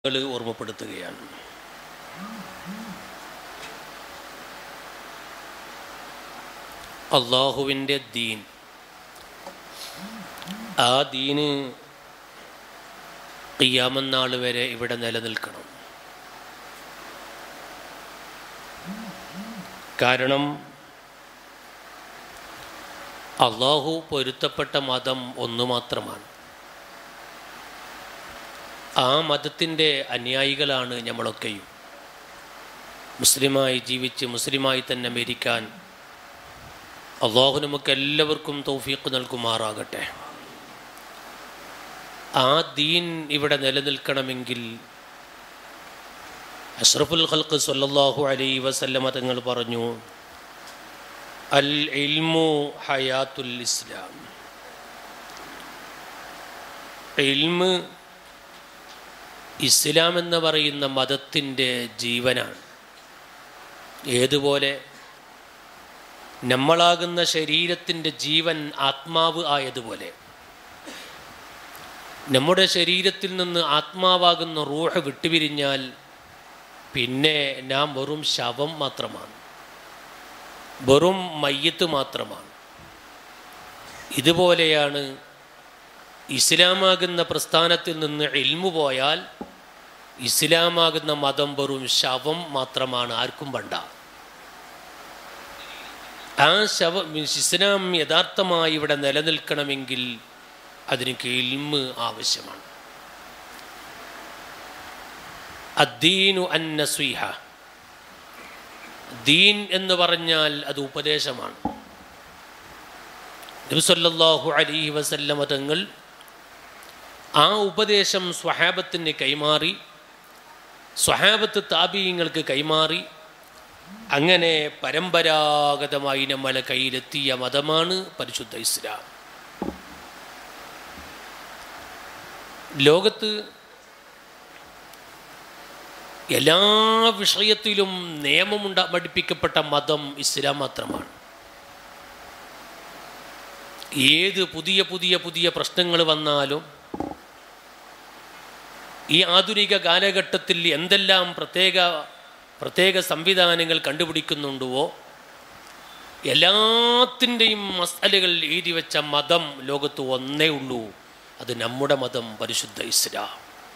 ഓർമ്മപ്പെടുത്തുകയാണ് അള്ളാഹുവിൻ്റെ ദീൻ ആ ദീന് കിയാമന്നാൾ വരെ ഇവിടെ നിലനിൽക്കണം കാരണം അള്ളാഹു പൊരുത്തപ്പെട്ട മതം ഒന്നു മാത്രമാണ് ആ മതത്തിൻ്റെ അനുയായികളാണ് നമ്മളൊക്കെയും മുസ്ലിമായി ജീവിച്ച് മുസ്ലിമായി തന്നെ മരിക്കാൻ അള്ളാഹു നമുക്ക് എല്ലാവർക്കും തൗഫീഖ് നൽകുമാറാകട്ടെ ആ ദീൻ ഇവിടെ നിലനിൽക്കണമെങ്കിൽ അഷ്റഫുൽ ഖൽക്ക് സല്ലല്ലാഹു അലൈ വസല്ലമ തങ്ങൾ പറഞ്ഞു അൽ ഇൽമു ഹയാത്തുൽ ഇസ്ലാം ഇൽമ് ഇസ്ലാം എന്ന് പറയുന്ന മതത്തിൻ്റെ ജീവനാണ് ഏതുപോലെ നമ്മളാകുന്ന ശരീരത്തിൻ്റെ ജീവൻ ആത്മാവ് ആയതുപോലെ നമ്മുടെ ശരീരത്തിൽ നിന്ന് ആത്മാവാകുന്ന റൂഹ് വിട്ടുപിരിഞ്ഞാൽ പിന്നെ നാം വെറും ശവം മാത്രമാണ് വെറും മയ്യത്ത് മാത്രമാണ് ഇതുപോലെയാണ് ഇസ്ലാമാകുന്ന പ്രസ്ഥാനത്തിൽ നിന്ന് എൽമു പോയാൽ ഇസ്ലാമാകുന്ന മതം വെറും ശവം മാത്രമാണ് ആർക്കും വേണ്ട ആ ശവ ഇസ്ലാം യഥാർത്ഥമായി ഇവിടെ നിലനിൽക്കണമെങ്കിൽ അതിന് ഇൽമ് ആവശ്യമാണ് അദ്ദീനു അന്നസ്വീഹ ദീൻ എന്ന് പറഞ്ഞാൽ അത് ഉപദേശമാണ് നബിസല്ലാഹു അലൈഹി വസല്ലമ തങ്ങൾ ആ ഉപദേശം സ്വഹാബത്തിന് കൈമാറി സ്വഹാബത്ത് താപീയങ്ങൾക്ക് കൈമാറി അങ്ങനെ പരമ്പരാഗതമായി നമ്മളെ കയ്യിലെത്തിയ മതമാണ് പരിശുദ്ധ ഇസ്ലാം ലോകത്ത് എല്ലാ വിഷയത്തിലും നിയമമുണ്ട പഠിപ്പിക്കപ്പെട്ട മതം ഇസ്ലാം മാത്രമാണ് ഏത് പുതിയ പുതിയ പുതിയ പ്രശ്നങ്ങൾ വന്നാലും ഈ ആധുനിക കാലഘട്ടത്തിൽ എന്തെല്ലാം പ്രത്യേക പ്രത്യേക സംവിധാനങ്ങൾ കണ്ടുപിടിക്കുന്നുണ്ടോ എല്ലാത്തിൻ്റെയും മസാലകൾ എഴുതി വെച്ച മതം ലോകത്ത് ഒന്നേ ഉള്ളൂ അത് നമ്മുടെ മതം പരിശുദ്ധ ഇസ്ലാം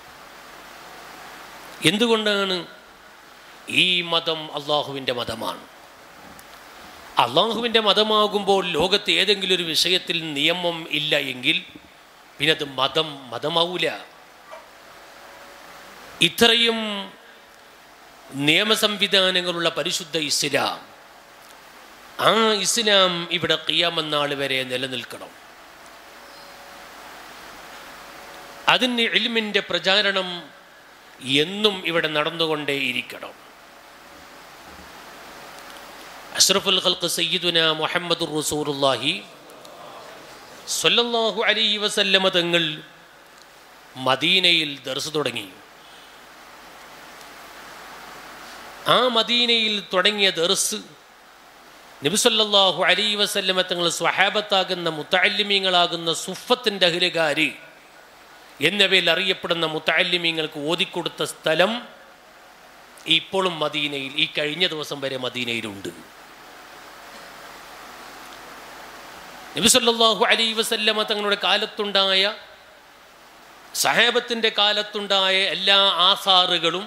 എന്തുകൊണ്ടാണ് ഈ മതം അള്ളാഹുവിൻ്റെ മതമാണ് അള്ളാഹുവിൻ്റെ മതമാകുമ്പോൾ ലോകത്ത് ഏതെങ്കിലും ഒരു വിഷയത്തിൽ നിയമം ഇല്ല എങ്കിൽ പിന്നെ അത് മതം മതമാവൂല ഇത്രയും നിയമസംവിധാനങ്ങളുള്ള പരിശുദ്ധ ഇസ്ലാം ആ ഇസ്ലാം ഇവിടെ കിയാമന്നാൾ വരെ നിലനിൽക്കണം അതിന് എലിമിൻ്റെ പ്രചാരണം എന്നും ഇവിടെ നടന്നുകൊണ്ടേയിരിക്കണം അഷ്റഫുൽ ഖൽക്ക് സയ്യിദുന മുഹമ്മദുർ റസൂലുള്ളാഹി സ്വല്ലല്ലാഹു അലൈഹി വസല്ലമ തങ്ങൾ മദീനയിൽ ദർസ് തുടങ്ങി ആ മദീനയിൽ തുടങ്ങിയ ദർസ് നബിസല്ലാഹു അലൈ വസല്ലമ തങ്ങൾ സ്വഹാബത്താകുന്ന മുത്തല്ലിമീങ്ങളാകുന്ന സുഫത്തിൻ്റെ അഹിലുകാര് എന്നിവയിൽ അറിയപ്പെടുന്ന മുത്തല്ലിമീങ്ങൾക്ക് ഓതിക്കൊടുത്ത സ്ഥലം ഇപ്പോഴും മദീനയിൽ ഈ കഴിഞ്ഞ ദിവസം വരെ മദീനയിലുണ്ട് നബിസല്ലാഹു അലൈ വസല്ലമ തങ്ങളുടെ കാലത്തുണ്ടായ സഹാബത്തിൻ്റെ കാലത്തുണ്ടായ എല്ലാ ആസാറുകളും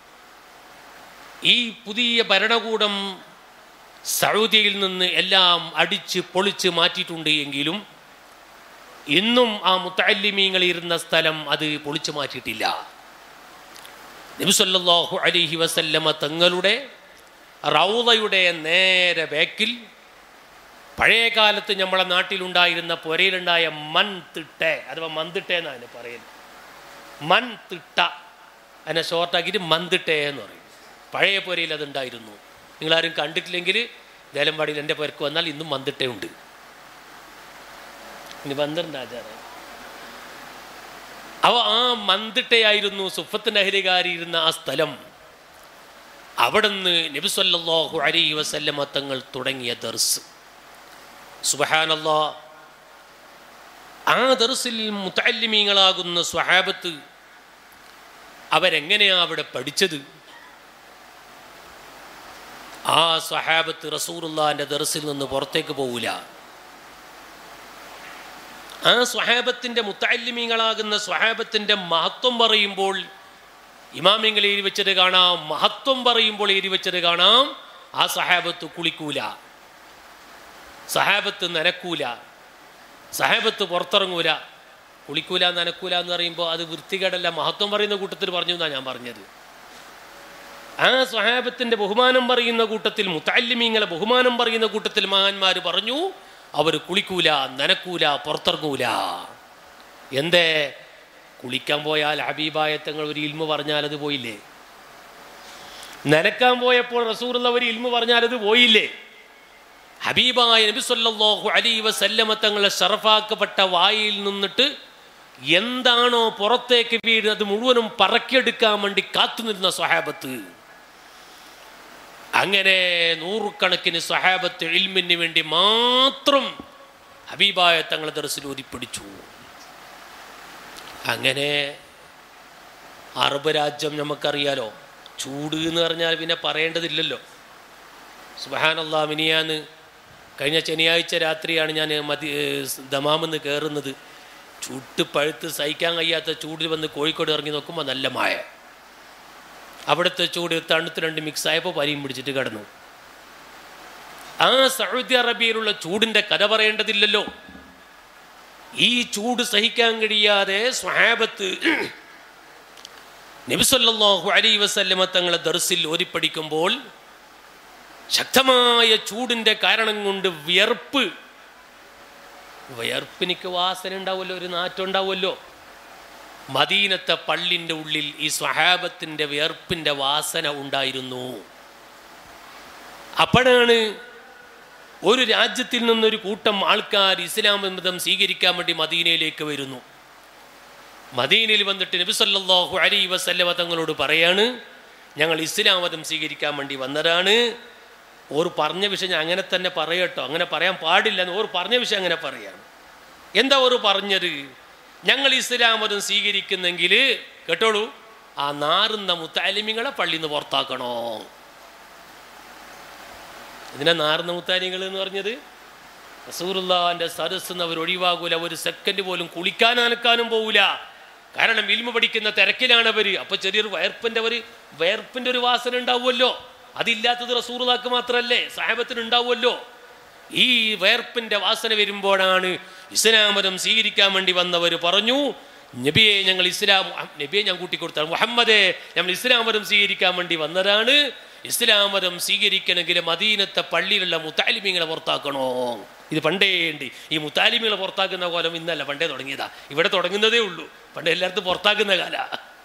ഈ പുതിയ ഭരണകൂടം സൗദിയിൽ നിന്ന് എല്ലാം അടിച്ച് പൊളിച്ച് മാറ്റിയിട്ടുണ്ട് എങ്കിലും ഇന്നും ആ മുത്തല്ലിമീങ്ങൾ ഇരുന്ന സ്ഥലം അത് പൊളിച്ചു മാറ്റിയിട്ടില്ല നബിസല്ലാഹു അലിഹി വസല്ലമ തങ്ങളുടെ റൗദയുടെ നേരെ ബാക്കിൽ പഴയ കാലത്ത് നമ്മളെ നാട്ടിലുണ്ടായിരുന്ന പുരയിലുണ്ടായ മൺ തിട്ട അഥവാ മന്തിട്ട എന്നാണ് പറയുന്നത് മൺ തിട്ട അതിനെ ഷോർട്ടാക്കിയിട്ട് മന്തിട്ടേ എന്ന് പറയും പഴയ പുരയിൽ അതുണ്ടായിരുന്നു നിങ്ങളാരും കണ്ടിട്ടില്ലെങ്കിൽ ദേലമ്പാടിയിൽ എൻ്റെ പുരക്ക് വന്നാൽ ഇന്നും മന്തിട്ടയുണ്ട് ഇനി പന്ത്രണ്ട് ആചാരം അവ ആ മന്തിട്ടയായിരുന്നു സുഫത്ത് അഹരികാരി ഇരുന്ന ആ സ്ഥലം അവിടുന്ന് നബിസ്വല്ലാഹു അലൈ വസല്ലമ തങ്ങൾ തുടങ്ങിയ ദർസ് സുബഹാനല്ലാ ആ ദർസിൽ മുത്തല്ലിമീങ്ങളാകുന്ന സ്വഹാബത്ത് അവരെങ്ങനെയാ അവിടെ പഠിച്ചത് ആ സ്വഹാബത്ത് റസൂറുല്ലാന്റെ ദർസിൽ നിന്ന് പുറത്തേക്ക് പോവില്ല ആ സ്വഹാബത്തിന്റെ മുത്തല്ലിമീങ്ങളാകുന്ന സ്വഹാബത്തിന്റെ മഹത്വം പറയുമ്പോൾ ഇമാമിങ്ങൾ എഴുതി വെച്ചത് കാണാം മഹത്വം പറയുമ്പോൾ എഴുതി വെച്ചത് കാണാം ആ സഹാബത്ത് കുളിക്കൂല സഹാബത്ത് നനക്കൂല സഹാബത്ത് പുറത്തിറങ്ങൂല കുളിക്കൂല നനക്കൂല എന്ന് പറയുമ്പോൾ അത് വൃത്തികേടല്ല മഹത്വം പറയുന്ന കൂട്ടത്തിൽ പറഞ്ഞു എന്നാണ് ഞാൻ പറഞ്ഞത് ആ സ്വഹാബത്തിന്റെ ബഹുമാനം പറയുന്ന കൂട്ടത്തിൽ മുത്തല്ലിമീങ്ങളെ ബഹുമാനം പറയുന്ന കൂട്ടത്തിൽ മഹാന്മാർ പറഞ്ഞു അവർ കുളിക്കൂല നനക്കൂല പുറത്തിറങ്ങൂല എന്തേ കുളിക്കാൻ പോയാൽ ഹബീബായ തങ്ങൾ ഒരു ഇൽമ പറഞ്ഞാൽ അത് പോയില്ലേ നനക്കാൻ പോയപ്പോൾ റസൂറുള്ള ഒരു ഇൽമ പറഞ്ഞാൽ അത് പോയില്ലേ ഹബീബായ നബി സല്ലല്ലാഹു അലൈഹി വസല്ലമ തങ്ങളെ ഷറഫാക്കപ്പെട്ട വായിൽ നിന്നിട്ട് എന്താണോ പുറത്തേക്ക് വീട് അത് മുഴുവനും പറക്കിയെടുക്കാൻ വേണ്ടി കാത്തുനിന്ന സ്വഹാബത്ത് അങ്ങനെ നൂറുകണക്കിന് സ്വഹാബത്ത് ഇൽമിന് വേണ്ടി മാത്രം ഹബീബായ തങ്ങളെ ദർസിൽ ഊതിപ്പിടിച്ചു അങ്ങനെ അറബ് രാജ്യം നമുക്കറിയാലോ ചൂട് എന്ന് പറഞ്ഞാൽ പിന്നെ പറയേണ്ടതില്ലല്ലോ സുബഹാനല്ലാ മിനിയാന്ന് കഴിഞ്ഞ ശനിയാഴ്ച രാത്രിയാണ് ഞാൻ മതി ദമാമെന്ന് കയറുന്നത് ചുട്ട് പഴുത്ത് സഹിക്കാൻ കഴിയാത്ത ചൂടിൽ വന്ന് കോഴിക്കോട് ഇറങ്ങി നോക്കുമ്പോൾ നല്ല മായ അവിടുത്തെ ചൂട് തണുത്ത് രണ്ട് മിക്സ് ആയപ്പോൾ പനിയും പിടിച്ചിട്ട് കിടന്നു ആ സൗദി അറേബ്യയിലുള്ള ചൂടിൻ്റെ കഥ പറയേണ്ടതില്ലല്ലോ ഈ ചൂട് സഹിക്കാൻ കഴിയാതെ സ്വഹാബത്ത് നബിസല്ലാഹു അലൈ വസല്ലമ തങ്ങളെ ദർസിൽ ഓതിപ്പടിക്കുമ്പോൾ ശക്തമായ ചൂടിൻ്റെ കാരണം കൊണ്ട് വിയർപ്പ് വിയർപ്പിനിക്ക് വാസന ഉണ്ടാവുമല്ലോ ഒരു നാറ്റം ഉണ്ടാവുമല്ലോ മദീനത്തെ പള്ളിൻ്റെ ഉള്ളിൽ ഈ സ്വഹാബത്തിൻ്റെ വിയർപ്പിൻ്റെ വാസന ഉണ്ടായിരുന്നു അപ്പോഴാണ് ഒരു രാജ്യത്തിൽ നിന്നൊരു കൂട്ടം ആൾക്കാർ ഇസ്ലാം മതം സ്വീകരിക്കാൻ വേണ്ടി മദീനയിലേക്ക് വരുന്നു മദീനയിൽ വന്നിട്ട് നബി സല്ലല്ലാഹു അലൈഹി വസല്ലമ തങ്ങളോട് പറയാണ് ഞങ്ങൾ ഇസ്ലാം മതം സ്വീകരിക്കാൻ വേണ്ടി വന്നതാണ് ഓർ പറഞ്ഞ വിഷയം ഞാൻ അങ്ങനെ തന്നെ പറയട്ടോ അങ്ങനെ പറയാൻ പാടില്ല എന്ന് ഓർ പറഞ്ഞ വിഷയം അങ്ങനെ പറയാണ് എന്താ ഓർ പറഞ്ഞത് ഞങ്ങൾ ഇസ്ലാം മതം സ്വീകരിക്കുന്നെങ്കിൽ കേട്ടോളൂ ആ നാറുന്ന മുത്താലിമിങ്ങളെ പള്ളിയിൽ നിന്ന് പുറത്താക്കണോ ഇതിനെ നാറുന്ന മുത്താലിങ്ങൾ എന്ന് പറഞ്ഞത് റസൂറുല്ലാന്റെ സദസ് നിന്ന് അവർ ഒഴിവാകൂല ഒരു സെക്കൻഡ് പോലും കുളിക്കാൻ അനക്കാനും പോകൂല കാരണം ഇൽമ പഠിക്കുന്ന തിരക്കിലാണ് അവർ അപ്പൊ ചെറിയൊരു വയർപ്പിന്റെ ഒരു വയർപ്പിന്റെ ഒരു വാസന ഉണ്ടാവുമല്ലോ അതില്ലാത്തത് റസൂറുല്ലാക്ക് മാത്രമല്ലേ സാഹബത്തിന് ഉണ്ടാവുമല്ലോ ഈ വയർപ്പിന്റെ വാസന വരുമ്പോഴാണ് ഇസ്ലാമതം സ്വീകരിക്കാൻ വേണ്ടി വന്നവർ പറഞ്ഞു നബിയെ ഞങ്ങൾ ഇസ്ലാം നബിയെ ഞാൻ കൂട്ടിക്കൊടുത്താണ് മുഹമ്മദെ ഞങ്ങൾ ഇസ്ലാം മതം സ്വീകരിക്കാൻ വേണ്ടി വന്നതാണ് ഇസ്ലാം മതം സ്വീകരിക്കണമെങ്കിൽ മദീനത്തെ പള്ളിയിലുള്ള മുത്താലിമീങ്ങളെ പുറത്താക്കണോ ഇത് പണ്ടേ ഉണ്ട് ഈ മുത്താലിമീങ്ങളെ പുറത്താക്കുന്ന കോലം ഇന്നല്ല പണ്ടേ തുടങ്ങിയതാ ഇവിടെ തുടങ്ങുന്നതേ ഉള്ളൂ പണ്ടേ എല്ലായിടത്തും പുറത്താക്കുന്ന കാല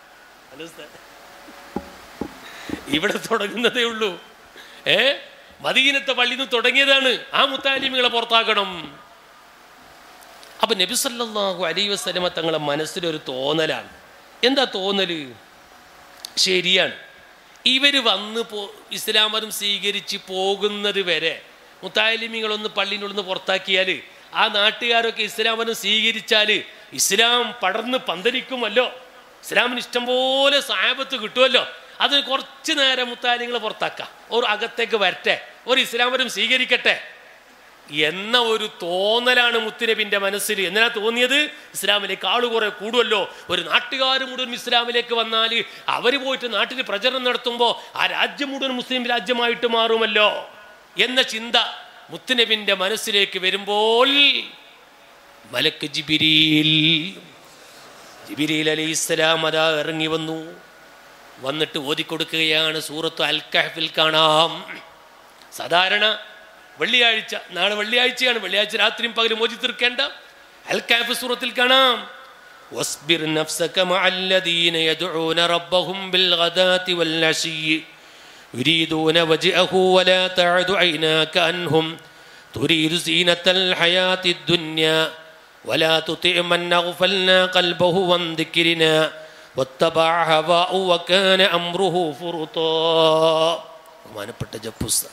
ഇവിടെ തുടങ്ങുന്നതേ ഉള്ളൂ ഏ മദീനത്തെ പള്ളിയിൽ നിന്ന് തുടങ്ങിയതാണ് ആ മുത്താലിമികളെ പുറത്താക്കണം അപ്പൊ നബി സല്ലല്ലാഹു അലൈഹി വസല്ലമ തങ്ങളെ മനസ്സിലൊരു തോന്നലാണ് എന്താ തോന്നല് ശരിയാണ് ഇവർ വന്ന് പോ ഇസ്ലാം മതം സ്വീകരിച്ച് പോകുന്നത് വരെ മുത്താലിമികളൊന്ന് പള്ളിനുള്ളിൽ പുറത്താക്കിയാൽ ആ നാട്ടുകാരൊക്കെ ഇസ്ലാം മതം സ്വീകരിച്ചാൽ ഇസ്ലാം പടർന്ന് പന്തലിക്കുമല്ലോ ഇസ്ലാമിന് ഇഷ്ടംപോലെ സാഹബത്ത് കിട്ടുമല്ലോ അത് കുറച്ച് നേരം മുത്താലിങ്ങൾ പുറത്താക്കാം ഒരു അകത്തേക്ക് വരട്ടെ ഒരു ഇസ്ലാം മതം സ്വീകരിക്കട്ടെ എന്ന ഒരു തോന്നലാണ് മുത്തുനബിന്റെ മനസ്സിൽ എന്തിനാ തോന്നിയത് ഇസ്ലാമിലേക്ക് ആള് കുറെ കൂടുമല്ലോ ഒരു നാട്ടുകാർ മുഴുവൻ ഇസ്ലാമിലേക്ക് വന്നാൽ അവർ പോയിട്ട് നാട്ടിൽ പ്രചരണം നടത്തുമ്പോൾ ആ രാജ്യം മുഴുവൻ മുസ്ലിം രാജ്യമായിട്ട് മാറുമല്ലോ എന്ന ചിന്ത മുത്തുനബിന്റെ മനസ്സിലേക്ക് വരുമ്പോൾ മലക്ക് ജിബിരിയിൽ ജിബിരിയിൽ അലൈഹി ഇസ്ലാം അതാ ഇറങ്ങി വന്നു വന്നിട്ട് ഓതിക്കൊടുക്കുകയാണ് സൂറത്ത് അൽ കഹഫിൽ കാണാം സാധാരണ വെള്ളിയാഴ്ച നാളെ വെള്ളിയാഴ്ചയാണ് വെള്ളിയാഴ്ച രാത്രിയും പകലും മോചി തീർക്കേണ്ട അൽ കാഫ് സൂറത്തിൽ കാണാം واصبر نفسك مع الذين يدعون ربهم بالغداة والعشي يريدون وجهه ولا تعد عيناك عنهم تريد زينة الحياة الدنيا ولا تطع من أغفلنا قلبه عن ذكرنا واتبع هواه وكان أمره فرطا ബഹുമാനപ്പെട്ട ജപ്പുസ്ത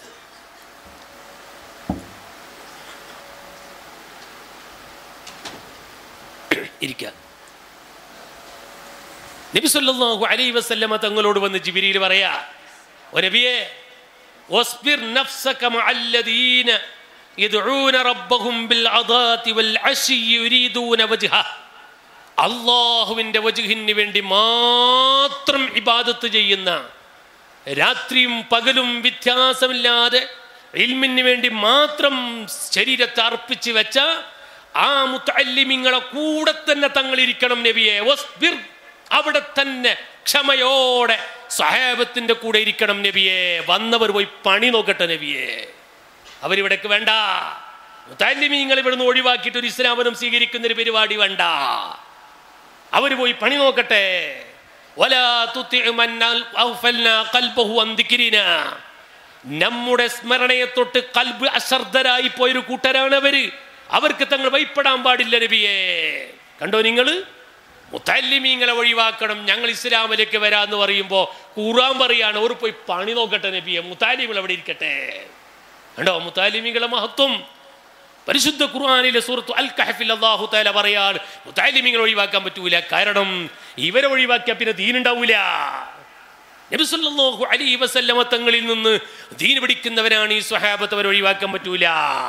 ഇരിക്കാം നബി സല്ലല്ലാഹു അലൈഹി വസല്ലമ തങ്ങളോട് വന്ന് ജിബിരിയിൽ പറയാ "ഓ നബിയേ വസ്ബിർ നഫ്സക മഅല്ലദീന യദ്ഊന റബ്ബഹും ബിൽ അദാതി വൽ അശി യുരീദൂന വജ്ഹ അള്ളാഹുവിൻ്റെ വജുഹിന് വേണ്ടി മാത്രം ഇബാദത്ത് ചെയ്യുന്ന രാത്രിയും പകലും വ്യത്യാസമില്ലാതെ ഇൽമിന് വേണ്ടി മാത്രം ശരീരത്തെ അർപ്പിച്ച് വെച്ച ആ മുത്തല്ലിമിങ്ങളെ കൂടെ തന്നെ തങ്ങളിരിക്കണം നബിയെ വസ്ബിർ അവിടെ തന്നെ ക്ഷമയോടെ സഹാബത്തിന്റെ കൂടെ ഇരിക്കണം നബിയെ വന്നവർ പോയി പണി നോക്കട്ടെ നബിയെ അവരിവിടേക്ക് വേണ്ട മുത്തല്ലിമീങ്ങൾ ഇവിടുന്ന് ഒഴിവാക്കിയിട്ട് ഒരു ഇസ്ലാമനം സ്വീകരിക്കുന്ന ഒരു പരിപാടി വേണ്ട അവർ പോയി പണി നോക്കട്ടെ വലാ തുതിഉ മൻ അഗ്ഫൽനാ ഖൽബഹു അൻ ദിക്രിനാ. നമ്മുടെ സ്മരണയെ തൊട്ട് കൽബ് അശ്രദ്ധരായി പോയൊരു കൂട്ടരാണ് അവര് അവർക്ക് തങ്ങൾ ഭയപ്പെടാൻ പാടില്ല നബിയെ കണ്ടോ നിങ്ങൾ മുത്തല്ലിമീങ്ങളെ ഒഴിവാക്കണം ഞങ്ങൾ ഇസ്ലാമിലേക്ക് വരാന്ന് പറയുമ്പോൾ ഖുറാൻ പറയാണ് അവർ പോയി പണി നോക്കട്ടെ നബിയെ മുത്താലിമികൾ അവിടെ ഇരിക്കട്ടെ കണ്ടോ മുത്താലിമികളെ മഹത്വം പരിശുദ്ധ ഖുർആാനിലെ സൂറത്തു അൽ കഹഫിൽ അള്ളാഹു താല പറയാൻ മുത്താലിമിങ്ങൾ ഒഴിവാക്കാൻ പറ്റൂല കാരണം ഇവരെ ഒഴിവാക്കിയാൽ പിന്നെ ദീനുണ്ടാവൂല നബി സല്ലല്ലാഹു അലൈഹി വസല്ലമ തങ്ങളിൽ നിന്ന് ദീൻ പിടിക്കുന്നവരാണ് ഈ സ്വഹാബത്ത് അവരെ ഒഴിവാക്കാൻ പറ്റൂല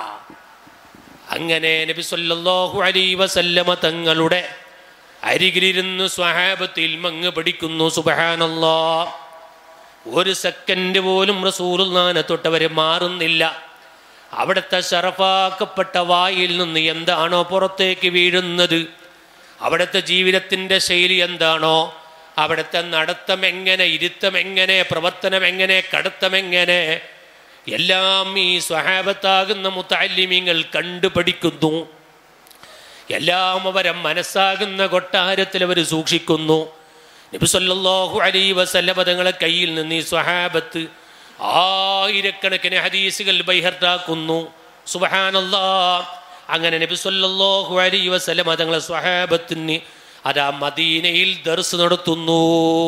അങ്ങനെ നബി സല്ലല്ലാഹു അലൈഹി വസല്ലമ തങ്ങളുടെ അരികിലിരുന്ന് സ്വഹാബത്തിൽ മങ്ങ് പഠിക്കുന്നു സുബഹാനല്ലാ ഒരു സെക്കൻഡ് പോലും റസൂലുള്ളാനെ തൊട്ടവരെ മാറുന്നില്ല അവിടുത്തെ ഷറഫാക്കപ്പെട്ട വായിൽ നിന്ന് എന്താണോ പുറത്തേക്ക് വീഴുന്നത് അവിടുത്തെ ജീവിതത്തിൻ്റെ ശൈലി എന്താണോ അവിടുത്തെ നടത്തം എങ്ങനെ ഇരുത്തം എങ്ങനെ പ്രവർത്തനം എങ്ങനെ കടത്തം എങ്ങനെ എല്ലാം ഈ സ്വഹാബത്താകുന്ന മുത്താലിമ്യങ്ങൾ കണ്ടുപഠിക്കുന്നു എല്ലാം അവരെ മനസ്സാകുന്ന കൊട്ടാരത്തിൽ അവർ സൂക്ഷിക്കുന്നു നബി സല്ലല്ലാഹു അലൈഹി വസല്ലമ തങ്ങളെ കയ്യിൽ നിന്ന് ഈ സ്വഹാബത്ത് ആയിരക്കണക്കിന് ഹദീസുകൾ ബൈഹർട്ടാക്കുന്നു സുബഹാനല്ലാ അങ്ങനെ നബി സല്ലല്ലാഹു അലൈഹി വസല്ലമ തങ്ങളെ സ്വഹാബത്തിന് അതാ മദീനയിൽ ദർസ് നടത്തുന്നു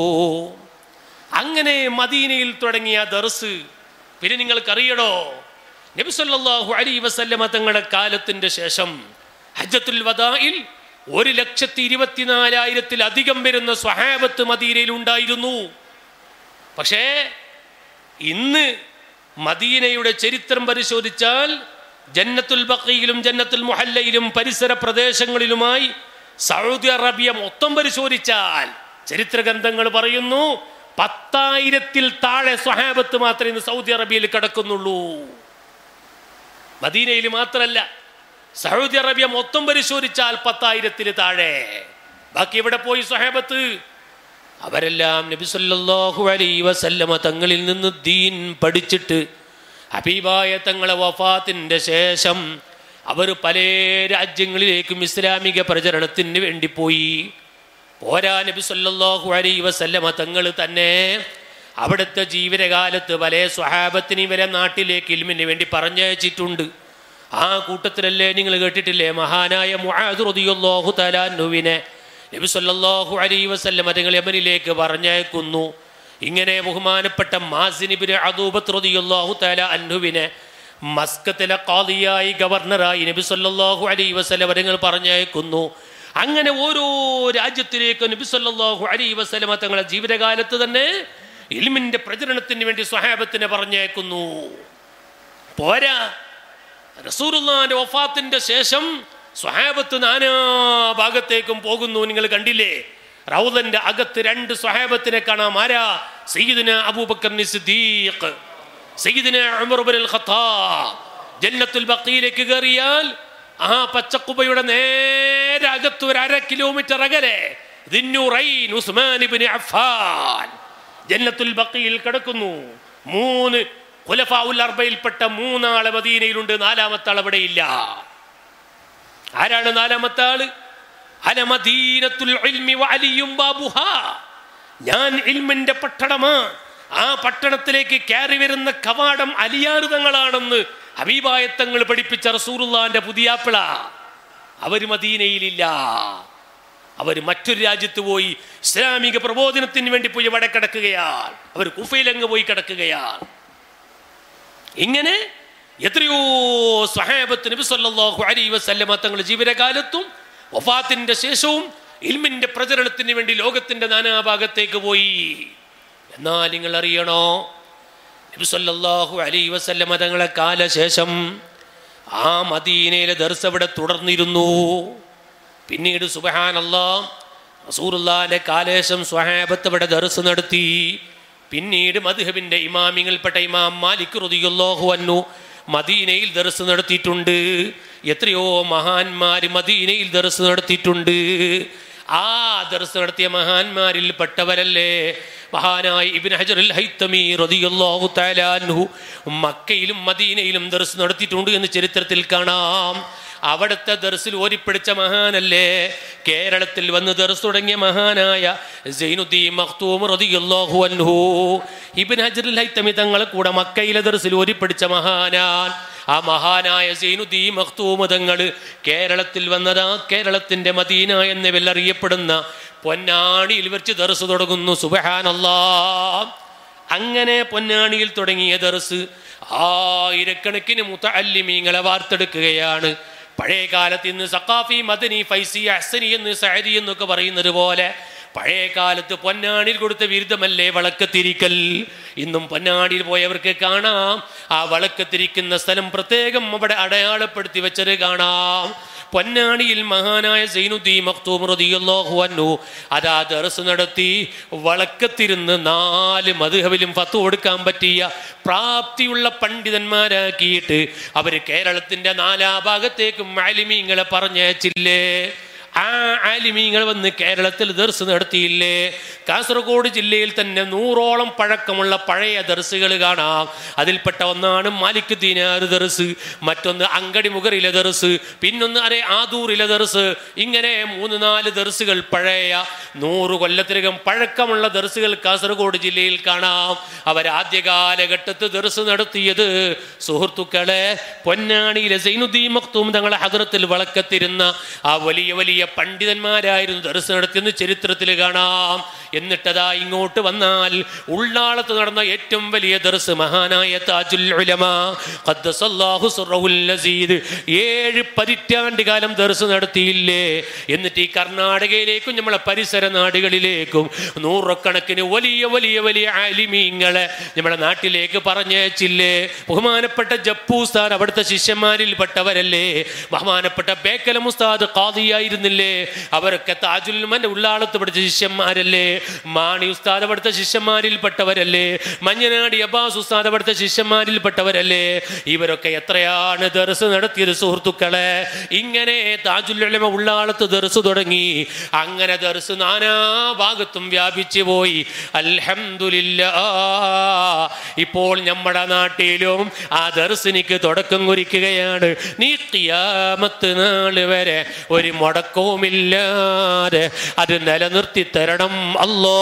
അങ്ങനെ മദീനയിൽ തുടങ്ങിയ ദർസ് പിന്നെ നിങ്ങൾക്കറിയണോ നബി സല്ലല്ലാഹു അലൈഹി വസല്ലമ തങ്ങളുടെ കാലത്തിന്റെ ശേഷം ഹജ്ജത്തുൽ വദായിൽ ഒരു ലക്ഷത്തി ഇരുപത്തിനാലായിരത്തിലധികം വരുന്ന സ്വഹാബത്ത് മദീനയിൽ ഉണ്ടായിരുന്നു പക്ഷേ ഇന്ന് മദീനയുടെ ചരിത്രം പരിശോധിച്ചാൽ ജന്നത്തുൽ ബക്കയിലും ജന്നത്തുൽ മുഹല്ലയിലും പരിസര പ്രദേശങ്ങളിലുമായി സൗദി അറേബ്യ മൊത്തം പരിശോധിച്ചാൽ ചരിത്ര ഗ്രന്ഥങ്ങൾ പറയുന്നു പത്തായിരത്തിൽ താഴെ സ്വഹാബത്ത് മാത്രമേ ഇന്ന് സൗദി അറേബ്യയിൽ കിടക്കുന്നുള്ളൂ മദീനയിൽ മാത്രമല്ല സൗദി അറേബ്യ മൊത്തം പരിശോധിച്ചാൽ പത്തായിരത്തിൽ താഴെ ബാക്കി എവിടെ പോയി സ്വഹാബത്ത് അവരെല്ലാം നബി സല്ലല്ലാഹു അലൈഹി വസല്ലമ തങ്ങളിൽ നിന്ന് ദീൻ പഠിച്ചിട്ട് ഹബീബായ തങ്ങളെ വഫാത്തിൻ്റെ ശേഷം അവർ പല രാജ്യങ്ങളിലേക്കും ഇസ്ലാമിക പ്രചരണത്തിന് വേണ്ടി പോയി പോരാ നബി സല്ലല്ലാഹു അലൈഹി വസല്ലമ തങ്ങൾ തന്നെ അവിടുത്തെ ജീവിതകാലത്ത് പല സ്വഹാബത്തിന് ഇവരെ നാട്ടിലേക്ക് ഇൽമിന് വേണ്ടി പറഞ്ഞയച്ചിട്ടുണ്ട് ആ കൂട്ടത്തിലല്ലേ നിങ്ങൾ കേട്ടിട്ടില്ലേ മഹാനായ മുആദ് റളിയല്ലാഹു തആലാനുവിനെ നബി സല്ലല്ലാഹു അലൈഹി വസല്ലം അതുങ്ങൾ യമനിലേക്ക് പറഞ്ഞയക്കുന്നു ഇങ്ങനെ ബഹുമാനപ്പെട്ട മാസിനിബിന് അദൂബത്ത് റളിയല്ലാഹു തആല അൻഹുവിനെ മസ്കത്തിലെ ഖാദിയായി ഗവർണറായി നബി സല്ലല്ലാഹു അലൈഹി വസല്ലം അതുങ്ങൾ പറഞ്ഞയക്കുന്നു അങ്ങനെ ഓരോ രാജ്യത്തിലേക്ക് നബി സല്ലല്ലാഹു അലൈഹി വസല്ലം തങ്ങളുടെ ജീവിതകാലത്ത് തന്നെ ഇൽമിന്റെ പ്രചരണത്തിന് വേണ്ടി സ്വഹാബത്തിനെ പറഞ്ഞയക്കുന്നു പോരാ റസൂറുല്ലാന്റെ വഫാത്തിന്റെ ശേഷം സ്വഹാബത്ത് നാനാ ഭാഗത്തേക്കും പോകുന്നു നിങ്ങൾ കണ്ടില്ലേ റൗദന്റെ അകത്ത് രണ്ട് സ്വഹാബത്തിനെ കാണാം ആരാ സയ്യിദിന അബൂബക്കർ സിദ്ദീഖ് സയ്യിദിന ഉമർ ഇബ്നുൽ ഖത്താബ് ജന്നത്തുൽ ബഖീലേക്ക് കയറിയാൽ ആ പച്ചക്കുബയുടെ നേരെ അകത്ത് ഒരു അര കിലോമീറ്റർ അകലെ ദിന്നുറൈൻ ഉസ്മാൻ ഇബ്നു അഫ്ഫാൻ ജന്നത്തുൽ ബഖീൽ കിടക്കുന്നു മൂന്ന് ഖുലഫാഉൽ അർബയിൽപ്പെട്ട മൂന്നാളെ മദീനയിലുണ്ട് നാലാമത്തെ ആൾ അവിടെ ഇല്ല ആരാണ് നാലാമത്തെ ആള് അല മദീനത്തുൽ ഇൽമി വഅലിയും ബാബുഹാ ഞാൻ ഇൽമിന്റെ പട്ടണമാ ആ പട്ടണത്തിലേക്ക് കയറി വരുന്ന കവാടം അലിയാറുതങ്ങളാണെന്ന് ഹബീബായത്തങ്ങൾ പഠിപ്പിച്ച റസൂറുല്ലാന്റെ പുതിയാപ്പിള അവര് മദീനയിലില്ല അവർ മറ്റൊരു രാജ്യത്ത് പോയി ഇസ്ലാമിക പ്രബോധനത്തിന് വേണ്ടി പോയി അവിടെ കിടക്കുകയാണ് അവർ കുഫയിലങ്ങ് പോയി കിടക്കുകയാണ് ഇങ്ങനെ എത്രയോ സഹാബത്ത് നബി സല്ലല്ലാഹു അലൈഹി വസല്ലമ തങ്ങളുടെ ജീവിതകാലത്തും വഫാത്തിന്റെ ശേഷവും ഇൽമിന്റെ പ്രചരണത്തിന് വേണ്ടി ലോകത്തിന്റെ നാനാഭാഗത്തേക്ക് പോയി എന്നാൽ നിങ്ങൾ അറിയണോ നബി സല്ലല്ലാഹു അലൈഹി വസല്ലമ തങ്ങളെ കാലശേഷം ആ മദീനയിലെ ദർസ് അവിടെ തുടർന്നിരുന്നു പിന്നീട് സുബഹാനല്ലാ റസൂറുല്ലാന്റെ കാലേശം സ്വഹാബത്ത് അവിടെ ദർസ് നടത്തി പിന്നീട് മദ്ഹബിന്റെ ഇമാമിങ്ങൾപ്പെട്ട ഇമാം മാലിക് റളിയല്ലാഹു അൻഹു മദീനയിൽ ദർസ് നടത്തിയിട്ടുണ്ട് എത്രയോ മഹാന്മാർ മദീനയിൽ ദർസ് നടത്തിയിട്ടുണ്ട് ആ ദർസ് നടത്തിയ മഹാന്മാരിൽ പെട്ടവരല്ലേ മഹാനായ ഇബിൻ ഹജറുൽ ഹൈത്തമി റളിയല്ലാഹു തആല അൻഹു മക്കയിലും മദീനയിലും ദർസ് നടത്തിയിട്ടുണ്ട് എന്ന് ചരിത്രത്തിൽ കാണാം അവിടുത്തെ ദർസിൽ ഓരിപ്പിടിച്ച മഹാനല്ലേ കേരളത്തിൽ വന്ന് ദർസ് തുടങ്ങിയ മഹാനായ സൈനുദ്ദീൻ മഖ്തൂം റളിയല്ലാഹു അൻഹു ഇബ്ൻ ഹജറുൽ ഹൈത്തമി തങ്ങളെ കൂടെ മക്കയിലെ ദർസിൽ ഓരിപ്പിടിച്ച മഹാനാൻ ആ മഹാനായ സൈനുദ്ദീൻ മഖ്തൂം തങ്ങൾ കേരളത്തിൽ വന്നതാ കേരളത്തിന്റെ മദീന എന്ന വെല്ലറിയപ്പെടുന്ന പൊന്നാണിയിൽ വെച്ച് ദർസ് തുടങ്ങുന്നു സുബഹാനല്ലാ അങ്ങനെ പൊന്നാണിയിൽ തുടങ്ങിയ ദർസ് ആയിരക്കണക്കിന് മുത്തല്ലിമീങ്ങളെ വാർത്തെടുക്കുകയാണ് പഴയ കാലത്ത് ഇന്ന് സക്കാഫി മദനി ഫൈസി അഹ്സനി എന്ന് സഹരി എന്നൊക്കെ പറയുന്നത് പോലെ പഴയ കാലത്ത് പൊന്നാണിയിൽ കൊടുത്ത ബിരുദമല്ലേ വളക്കത്തിരിക്കൽ ഇന്നും പൊന്നാണിയിൽ പോയവർക്ക് കാണാം ആ വളക്കത്തിരിക്കുന്ന സ്ഥലം പ്രത്യേകം അവിടെ അടയാളപ്പെടുത്തി വെച്ചത് കാണാം പൊന്നാണിയിൽ മഹാനായ സൈനുദ്ദീൻ മഖ്തൂം റളിയല്ലാഹു അൻഹു അതാ ദർസ് നടത്തി വളക്കത്തിരുന്ന് നാല് മധുഹബിലും ഫത്ത് കൊടുക്കാൻ പറ്റിയ പ്രാപ്തിയുള്ള പണ്ഡിതന്മാരാക്കിയിട്ട് അവർ കേരളത്തിന്റെ നാലാഭാഗത്തേക്കും ആലിമീങ്ങളെ പറഞ്ഞയച്ചില്ലേ ആ ആലിമീങ്ങൾ വന്ന് കേരളത്തിൽ ദർസ് നടത്തിയില്ലേ കാസർഗോഡ് ജില്ലയിൽ തന്നെ നൂറോളം പഴക്കമുള്ള പഴയ ദർസുകൾ കാണാം അതിൽപ്പെട്ട ഒന്നാണ് മാലിക് ദീനാർ ദർസ് മറ്റൊന്ന് അങ്കടി മുഗറിലെ ദർസ് പിന്നൊന്ന് അരെ ആദൂറിലെ ദർസ് ഇങ്ങനെ മൂന്ന് നാല് ദർസുകൾ പഴയ നൂറ് കൊല്ലത്തിലകം പഴക്കമുള്ള ദർസുകൾ കാസർഗോഡ് ജില്ലയിൽ കാണാം അവർ ആദ്യ കാലഘട്ടത്ത് ദർസ് നടത്തിയത് സുഹൃത്തുക്കളെ പൊന്നാണിയിലെ സൈനുദ്ദീൻ മക്തൂം തങ്ങളെ ഹദ്രത്തിൽ വളക്കത്തിരുന്ന ആ വലിയ വലിയ പണ്ഡിതന്മാരായിരുന്നു ദർസ് നടത്തിയെന്ന് ചരിത്രത്തിൽ കാണാം എന്നിട്ടതാ ഇങ്ങോട്ട് വന്നാൽ ഉള്ളാളത്ത് നടന്ന ഏറ്റവും വലിയ ദർസ് മഹാനായ താജുൽ ഉലമ ഖദ്ദസല്ലാഹു സിർറഹുൽ അസീദ് ഏഴ് പതിറ്റാണ്ട് കാലം ദർസ് നടത്തിയില്ലേ എന്നിട്ട് ഈ കർണാടകയിലേക്കും നമ്മളെ പരിസര നാടുകളിലേക്കും നൂറുകണക്കിന് വലിയ വലിയ വലിയ ആലിമീങ്ങളെ നമ്മുടെ നാട്ടിലേക്ക് പറഞ്ഞയച്ചില്ലേ ബഹുമാനപ്പെട്ട ജപ്പു ഉസ്താദ് അവിടുത്തെ ശിഷ്യന്മാരിൽ പെട്ടവരല്ലേ ബഹുമാനപ്പെട്ട ബേക്കലം ഉസ്താദ് ഖാദിയായിരുന്നില്ലേ അവരൊക്കെ താജുൽമന്റെ ഉള്ളാളത്ത് പഠിച്ച ശിഷ്യന്മാരല്ലേ മാണി ഉസ്താദ് അവിടുത്തെ ശിഷ്യന്മാരിൽ പെട്ടവരല്ലേ മഞ്ഞനാടി അബ്ബാസ് ഉസ്താദ് അവിടുത്തെ ശിഷ്യന്മാരിൽ പെട്ടവരല്ലേ ഇവരൊക്കെ എത്രയാണ് ദർസ് നടത്തിയത് സുഹൃത്തുക്കളെ ഇങ്ങനെ താജുല്ലുലമ ഉള്ളാളത്ത് ദർസ് തുടങ്ങി അങ്ങനെ ദർസ് നാനാ ഭാഗത്തും വ്യാപിച്ചു പോയി അൽഹംദുലില്ലാ ഇപ്പോൾ നമ്മുടെ നാട്ടിലും ആ ദർസിനിക്ക് തുടക്കം കുറിക്കുകയാണ് നീ ഖിയാമത്ത് നാൾ വരെ ഒരു മുടക്കവുമില്ലാതെ അത് നിലനിർത്തി തരണം അല്ലോ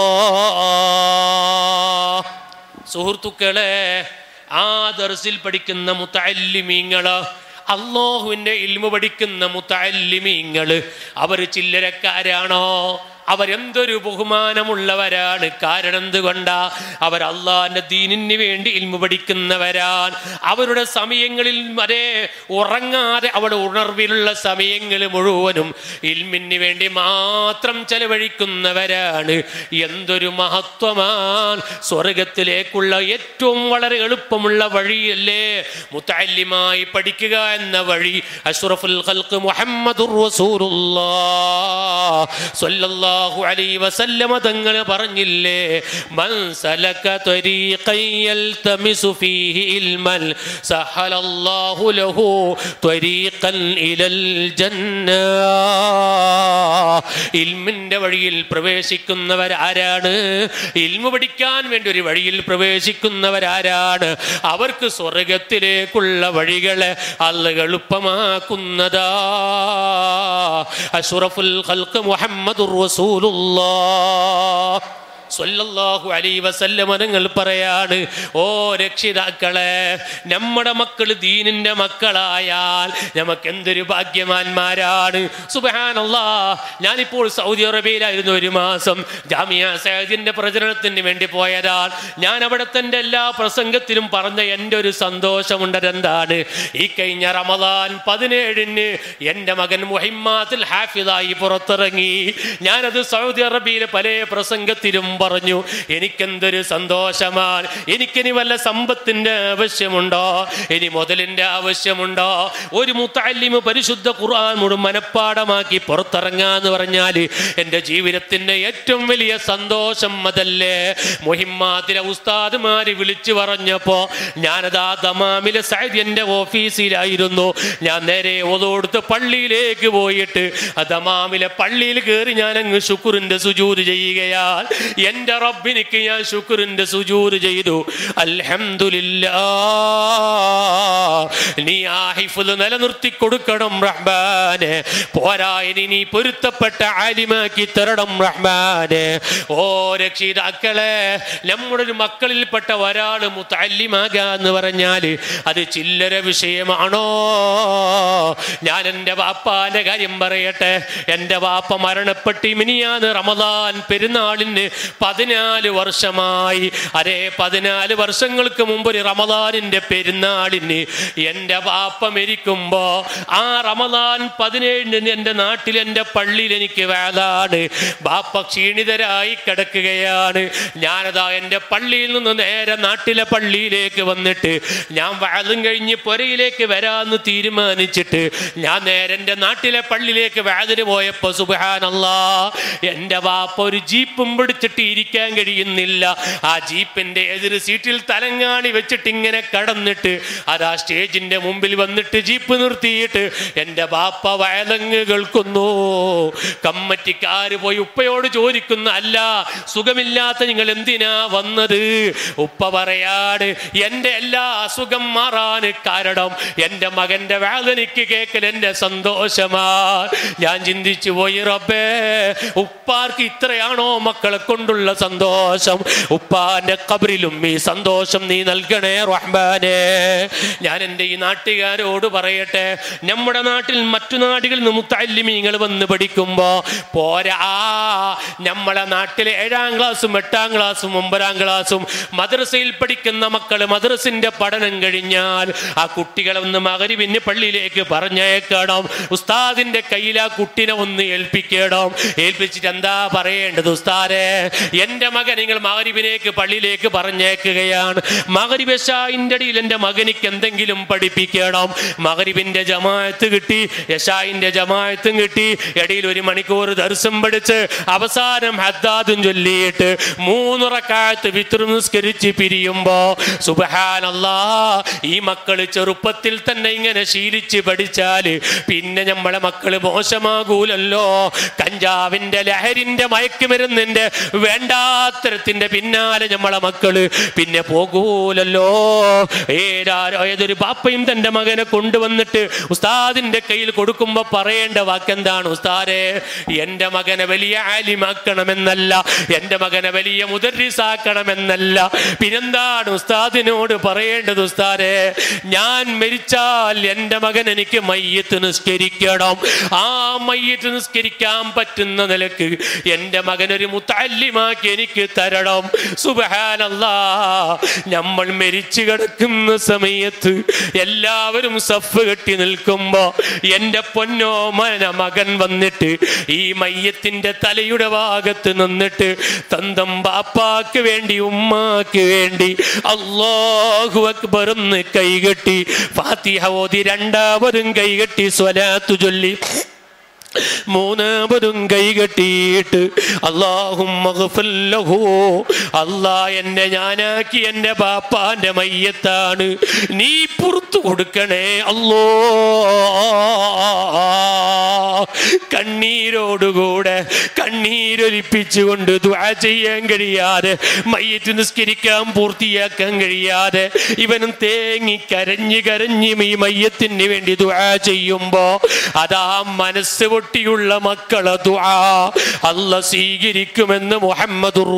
സുഹൃത്തുക്കളെ ആ ദർസിൽ പഠിക്കുന്ന മുത്തല്ലിമീങ്ങള് അള്ളാഹുവിൻ്റെ ഇൽമു പഠിക്കുന്ന മുത്തല്ലിമീങ്ങള് അവർ ചില്ലരക്കാരാണോ അവരെന്തൊരു ബഹുമാനമുള്ളവരാണ് കാരണം എന്തുകൊണ്ടാ അവർ അള്ളാഹിന്റെ ദീനിന് വേണ്ടി ഇൽമു പഠിക്കുന്നവരാണ് അവരുടെ സമയങ്ങളിൽ വരെ ഉറങ്ങാതെ അവിടെ ഉണർവിലുള്ള സമയങ്ങൾ മുഴുവനും ഇൽമിന് വേണ്ടി മാത്രം ചെലവഴിക്കുന്നവരാണ് എന്തൊരു മഹത്വമാണ് സ്വർഗത്തിലേക്കുള്ള ഏറ്റവും വളരെ എളുപ്പമുള്ള വഴിയല്ലേ മുത്തല്യമായി പഠിക്കുക എന്ന വഴി അഷ്റഫുൽ ഖൽഖ് മുഹമ്മദുർ റസൂലുള്ളാഹ് സ്വല്ലല്ലാഹു അലൈഹി വസല്ലമ തങ്ങൾ പറഞ്ഞില്ലേ മൻ സലക ത്വരീഖൻ യൽതമിസു ഫീഹി ഇൽമൻ സഹലല്ലാഹു ലഹു ത്വരീഖൻ ഇലൽ ജന്ന ഇൽമിന്റെ വഴിയിൽ പ്രവേശിക്കുന്നവരാരാണ് ഇൽമു പഠിക്കാൻ വേണ്ടി ഒരു വഴിയിൽ പ്രവേശിക്കുന്നവരാരാണ് അവർക്ക് സ്വർഗത്തിലേക്കുള്ള വഴികളെ അല്ല എളുപ്പമാക്കുന്നതാ അഷറഫുൽ ഖൽഖ് മുഹമ്മദുർ റസൂലുള്ളാഹ് സല്ലല്ലാഹു അലൈ വസല്ലമ നിങ്ങൾ പറയാണ് ഓ രക്ഷിതാക്കളെ നമ്മുടെ മക്കൾ ദീനിന്റെ മക്കളായാൽ നമുക്ക് എന്തൊരു ഭാഗ്യവാന്മാരാണ് സുബഹാനല്ലാ ഞാനിപ്പോൾ സൗദി അറേബ്യയിലായിരുന്നു ഒരു മാസം ജാമിയ സയ്യിദിന്റെ പ്രചരണത്തിന് വേണ്ടി പോയതാണ് ഞാൻ അവിടെ തന്റെ എല്ലാ പ്രസംഗത്തിലും പറഞ്ഞ എൻ്റെ ഒരു സന്തോഷമുണ്ട് അതെന്താണ് ഈ കഴിഞ്ഞ റമദാൻ പതിനേഴിന് എൻ്റെ മകൻ മുഹിമ്മാത്തിൽ ഹാഫിദായി പുറത്തിറങ്ങി ഞാനത് സൗദി അറേബ്യയിലെ പല പ്രസംഗത്തിലും പറഞ്ഞു എനിക്കെന്തൊരു സന്തോഷമാണ് എനിക്കിനി വല്ല സമ്പത്തിന്റെ ആവശ്യമുണ്ടോ ഇനി മുതലിന്റെ ആവശ്യമുണ്ടോ ഒരു മുത്തല്ലിമ് പരിശുദ്ധ ഖുർആൻ മുഴുവൻ മനഃപ്പാടമാക്കി പുറത്തിറങ്ങാന്ന് പറഞ്ഞാൽ എൻ്റെ ജീവിതത്തിന്റെ ഏറ്റവും വലിയ സന്തോഷം അതല്ലേ മുഹിമ്മാത്തിലെ ഉസ്താദുമാര് വിളിച്ചു പറഞ്ഞപ്പോ ഞാനതാ ദമാമിലെ സൈദ് എൻ്റെ ഓഫീസിലായിരുന്നു ഞാൻ നേരെ ഒതോടുത്ത് പള്ളിയിലേക്ക് പോയിട്ട് ആ ദമാമിലെ പള്ളിയിൽ കയറി ഞാൻ അങ്ങ് ശുക്രിന്റെ സുജൂര് ചെയ്യുകയാൽ എൻ്റെ റബ്ബിനിക്ക് ഞാൻ ശുക്രിന്റെ സുജൂര് ചെയ്തു അൽഹംദുലില്ലാ നീ ആ ഹിഫുൽ നിലനിർത്തി കൊടുക്കണം റഹ്മാനെ പോരാ ഇനി നീ പൊരുത്തപ്പെട്ട ആലിമാക്കി തരണം റഹ്മാനെ ഓ രക്ഷിതാക്കളെ നമ്മുടെ ഒരു മക്കളിൽപ്പെട്ട ഒരാൾ മുത്തല്ലിമാകാന്ന് പറഞ്ഞാൽ അത് ചില്ലര വിഷയമാണോ ഞാൻ എൻ്റെ വാപ്പാന്റെ കാര്യം പറയട്ടെ എൻ്റെ വാപ്പ മരണപ്പെട്ട് മിനിയാന്ന് റമദാൻ പെരുന്നാളിന് പതിനാല് വർഷമായി അരേ പതിനാല് വർഷങ്ങൾക്ക് മുമ്പ് ഒരു റമദാനിന്റെ പെരുന്നാളിന് എൻ്റെ വാപ്പ മരിക്കുമ്പോ ആ റമദാൻ പതിനേഴിന് എൻ്റെ നാട്ടിൽ എൻ്റെ പള്ളിയിൽ എനിക്ക് വേലാണ് ബാപ്പ ക്ഷീണിതരായി കിടക്കുകയാണ് ഞാനതാ എൻ്റെ പള്ളിയിൽ നിന്ന് നേരെ നാട്ടിലെ പള്ളിയിലേക്ക് വന്നിട്ട് ഞാൻ വാതും കഴിഞ്ഞ് പുരയിലേക്ക് വരാമെന്ന് തീരുമാനിച്ചിട്ട് ഞാൻ നേരെ എൻ്റെ നാട്ടിലെ പള്ളിയിലേക്ക് വാതിന് പോയപ്പോ സുബാനല്ലാ എൻ്റെ വാപ്പ ഒരു ജീപ്പും പിടിച്ചിട്ട് ഇരിക്കാൻ കഴിയുന്നില്ല ആ ജീപ്പിന്റെ എതിർ സീറ്റിൽ തലങ്ങാണി വെച്ചിട്ട് ഇങ്ങനെ കടന്നിട്ട് അതാ സ്റ്റേജിന്റെ മുമ്പിൽ വന്നിട്ട് ജീപ്പ് നിർത്തിയിട്ട് എൻ്റെ ബാപ്പ വയലങ്ങ് കേൾക്കുന്നു കമ്മറ്റിക്കാര് പോയി ഉപ്പയോട് ചോദിക്കുന്ന അല്ല സുഖമില്ലാത്ത നിങ്ങൾ എന്തിനാ വന്നത് ഉപ്പ പറയാണ് എൻ്റെ എല്ലാ അസുഖം മാറാൻ കാരണം എൻ്റെ മകൻ്റെ വേദനയ്ക്ക് കേൾക്കൽ എൻ്റെ സന്തോഷമാ ഞാൻ ചിന്തിച്ചു പോയി റബ്ബേ ഉപ്പാർക്ക് ഇത്രയാണോ മക്കളെ കൊണ്ടുള്ള സന്തോഷം ഉപ്പാന്റെ കബറിലും ഈ സന്തോഷം നീ നൽകണേ റഹ്മാനെ ഞാൻ എൻ്റെ ഈ നാട്ടുകാരോട് പറയട്ടെ നമ്മുടെ നാട്ടിൽ മറ്റു നാടുകളിൽ നിന്ന് മുത്തല്ലിമീങ്ങൾ വന്ന് പഠിക്കുമ്പോ പോരാ നമ്മളെ നാട്ടിലെ ഏഴാം ക്ലാസ്സും എട്ടാം ക്ലാസ്സും ഒമ്പതാം ക്ലാസ്സും മദ്രസയിൽ പഠിക്കുന്ന മക്കൾ മദ്രസിന്റെ പഠനം കഴിഞ്ഞാൽ ആ കുട്ടികളെ ഒന്ന് മകരിവിന് പള്ളിയിലേക്ക് പറഞ്ഞേക്കണം ഉസ്താദിന്റെ കയ്യിൽ ആ കുട്ടിനെ ഒന്ന് ഏൽപ്പിക്കണം ഏൽപ്പിച്ചിട്ട് എന്താ പറയേണ്ടത് ഉസ്താരെ എൻ്റെ മകൻ നിങ്ങൾ മകരിവിനേക്ക് പള്ളിയിലേക്ക് പറഞ്ഞേക്കുകയാണ് മകരിബഷായിൻ്റെ ഇടയിൽ എൻ്റെ മകനിക്ക് എന്തെങ്കിലും പഠിപ്പിക്കണം മകരിബിന്റെ ജമായത്ത് കിട്ടി യശായിന്റെ ജമായത്തും കിട്ടി ഇടയിൽ ഒരു മണിക്കൂർ ദർശം പഠിച്ച് അവസാനം ഹദ്ദാദും ചൊല്ലിയിട്ട് മൂന്നുറക്കാലത്ത് വിത്ര നിസ്കരിച്ച് പിരിയുമ്പോ സുബഹാനല്ലാ ഈ മക്കള് ചെറുപ്പത്തിൽ തന്നെ ഇങ്ങനെ ശീലിച്ച് പഠിച്ചാല് പിന്നെ നമ്മളെ മക്കള് മോശമാകൂലല്ലോ കഞ്ചാവിന്റെ ലഹരിന്റെ മയക്കുമരുന്നിന്റെ വേണ്ടാത്തരത്തിന്റെ പിന്നാലെ നമ്മളെ മക്കള് പിന്നെ പോകൂലല്ലോ ഏതാരോ ഏതൊരു ബാപ്പയും തന്റെ മകനെ കൊണ്ടുവന്നിട്ട് ഉസ്താദിന്റെ കയ്യിൽ കൊടുക്കുമ്പോ പറയേണ്ട വാക്കെന്താണ് ഉസ്താദെ എന്റെ മകനെ വലിയ ആലിമാക്കണമെന്നല്ല എന്റെ മകനെ വലിയ മുദരിസാക്കണമെന്നല്ല പിന്നെന്താണ് ഉസ്താദിനോട് പറയേണ്ടത് ഉസ്താദെ ഞാൻ മരിച്ചാൽ എന്റെ മകൻ എനിക്ക് മയ്യത്ത് നിസ്കരിക്കണം ആ മയ്യത്ത് നിസ്കരിക്കാൻ പറ്റുന്ന നിലക്ക് എന്റെ മകനൊരു മുത്തല്ലിമാക്കി എനിക്ക് തരണം സുബഹാനല്ലാ നമ്മൾ മരിച്ചു കിടക്കുന്ന സമയത്ത് എല്ലാവരും സഫ് കെട്ടി നിൽക്കുമ്പോ എന്റെ പൊന്നോ മന മകൻ വന്നിട്ട് ഈ മയ്യത്തിന്റെ തലയുടെ ഭാഗത്ത് നിന്നിട്ട് തന്തം ബാപ്പാക്ക് വേണ്ടി ഉമ്മാക്ക് വേണ്ടി അള്ളാഹു അക്ബർ എന്ന് കൈകെട്ടി ഫാത്തിഹ ഓതി രണ്ടാമതും കൈകെട്ടി സ്വലാത്തു ചൊല്ലി മൂന്നാമതും കൈകെട്ടിയിട്ട് അള്ളാഹും അള്ളാ എന്നെ ഞാനാക്കി എൻ്റെ ബാപ്പാന്റെ മയ്യത്താണ് നീ പുറത്തു കൊടുക്കണേ അല്ലോ കണ്ണീരോടുകൂടെ കണ്ണീരൊലിപ്പിച്ചുകൊണ്ട് ദുആ ചെയ്യാൻ കഴിയാതെ മയ്യത്ത് നിസ്കരിക്കാൻ പൂർത്തിയാക്കാൻ കഴിയാതെ ഇവനും തേങ്ങി കരഞ്ഞ് കരഞ്ഞ് ഈ മയ്യത്തിന് വേണ്ടി ദുആ ചെയ്യുമ്പോ അതാ മനസ്സ് പൊട്ടിയുള്ള മക്കളെ ദുആ അല്ല സ്വീകരിക്കുമെന്ന് മുഹമ്മദുർ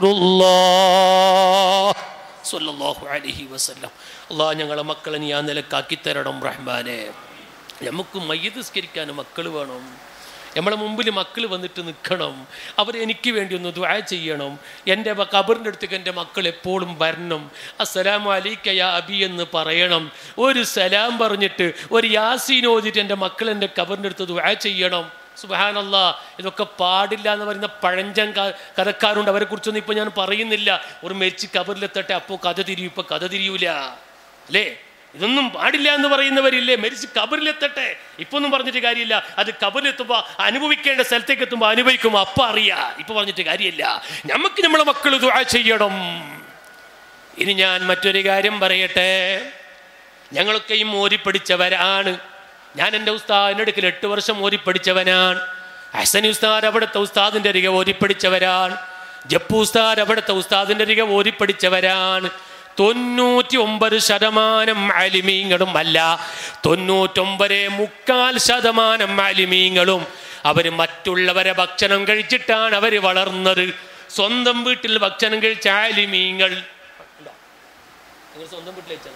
റസൂലുള്ളാഹ് സ്വല്ലല്ലാഹു അലൈഹി വസല്ലം അള്ളാഹ് ഞങ്ങളെ മക്കളെ നീ ആ നിലക്കാക്കി തരണം റഹ്മാനെ നമുക്ക് മയ്യസ്കരിക്കാൻ മക്കൾ വേണം നമ്മളെ മുമ്പിൽ മക്കൾ വന്നിട്ട് നിൽക്കണം അവർ എനിക്ക് വേണ്ടി ഒന്ന് ദ്വാ ചെയ്യണം എൻ്റെ ബ- ഖബറിൻ്റെ അടുത്തേക്ക് എൻ്റെ മക്കൾ എപ്പോഴും വരണം അസ്സലാമു അലൈക്ക യാ അബി എന്ന് പറയണം ഒരു സലാം പറഞ്ഞിട്ട് ഒരു യാസീൻ ഓതിട്ട് എൻ്റെ മക്കൾ എൻ്റെ ഖബറിൻ്റെ അടുത്ത് ദ്വാ ചെയ്യണം സുബാനല്ല ഇതൊക്കെ പാടില്ല എന്ന് പറയുന്ന പഴഞ്ചൻ ക- കഥക്കാരുണ്ട് അവരെ കുറിച്ചൊന്നും ഇപ്പൊ ഞാൻ പറയുന്നില്ല ഒരു മെരിച്ച് കബറിലെത്തട്ടെ അപ്പോൾ കഥ തിരിയും ഇപ്പൊ കഥ തിരിയൂല അല്ലേ ഇതൊന്നും പാടില്ല എന്ന് പറയുന്നവരില്ലേ മരിച്ച് കബറിലെത്തട്ടെ ഇപ്പൊ ഒന്നും പറഞ്ഞിട്ട് കാര്യമില്ല അത് കബറിലെത്തുമ്പോ അനുഭവിക്കേണ്ട സ്ഥലത്തേക്ക് എത്തുമ്പോ അനുഭവിക്കുമ്പോ അപ്പൊ അറിയാ ഇപ്പൊ പറഞ്ഞിട്ട് കാര്യമില്ല നമുക്ക് നമ്മളെ മക്കൾ ദുആ ചെയ്യണം ഇനി ഞാൻ മറ്റൊരു കാര്യം പറയട്ടെ ഞങ്ങളൊക്കെയും ഓരിപ്പടിച്ചവരാണ് ഞാൻ എൻ്റെ ഉസ്താദിൻ്റെ അടുക്കൽ എട്ട് വർഷം ഓരിപ്പടിച്ചവനാണ് ഹസൻ ഉസ്താദ് അവിടുത്തെ ഉസ്താദിൻ്റെ അരികെ ഓരിപ്പടിച്ചവരാണ് ജപ്പു ഉസ്താദ് അവിടുത്തെ ഉസ്താദിൻ്റെ അരികെ ഓരിപ്പടിച്ചവരാണ് തൊണ്ണൂറ്റി ഒമ്പത് ശതമാനം അലിമീങ്ങളും അല്ല തൊണ്ണൂറ്റൊമ്പത് മുക്കാൽ ശതമാനം അലിമീങ്ങളും അവർ മറ്റുള്ളവരെ ഭക്ഷണം കഴിച്ചിട്ടാണ് അവർ വളർന്നത് സ്വന്തം വീട്ടിൽ ഭക്ഷണം കഴിച്ച ആലിമീങ്ങൾ ഉണ്ടോ? നിങ്ങൾ സ്വന്തം വീട്ടിൽ വെച്ചാണോ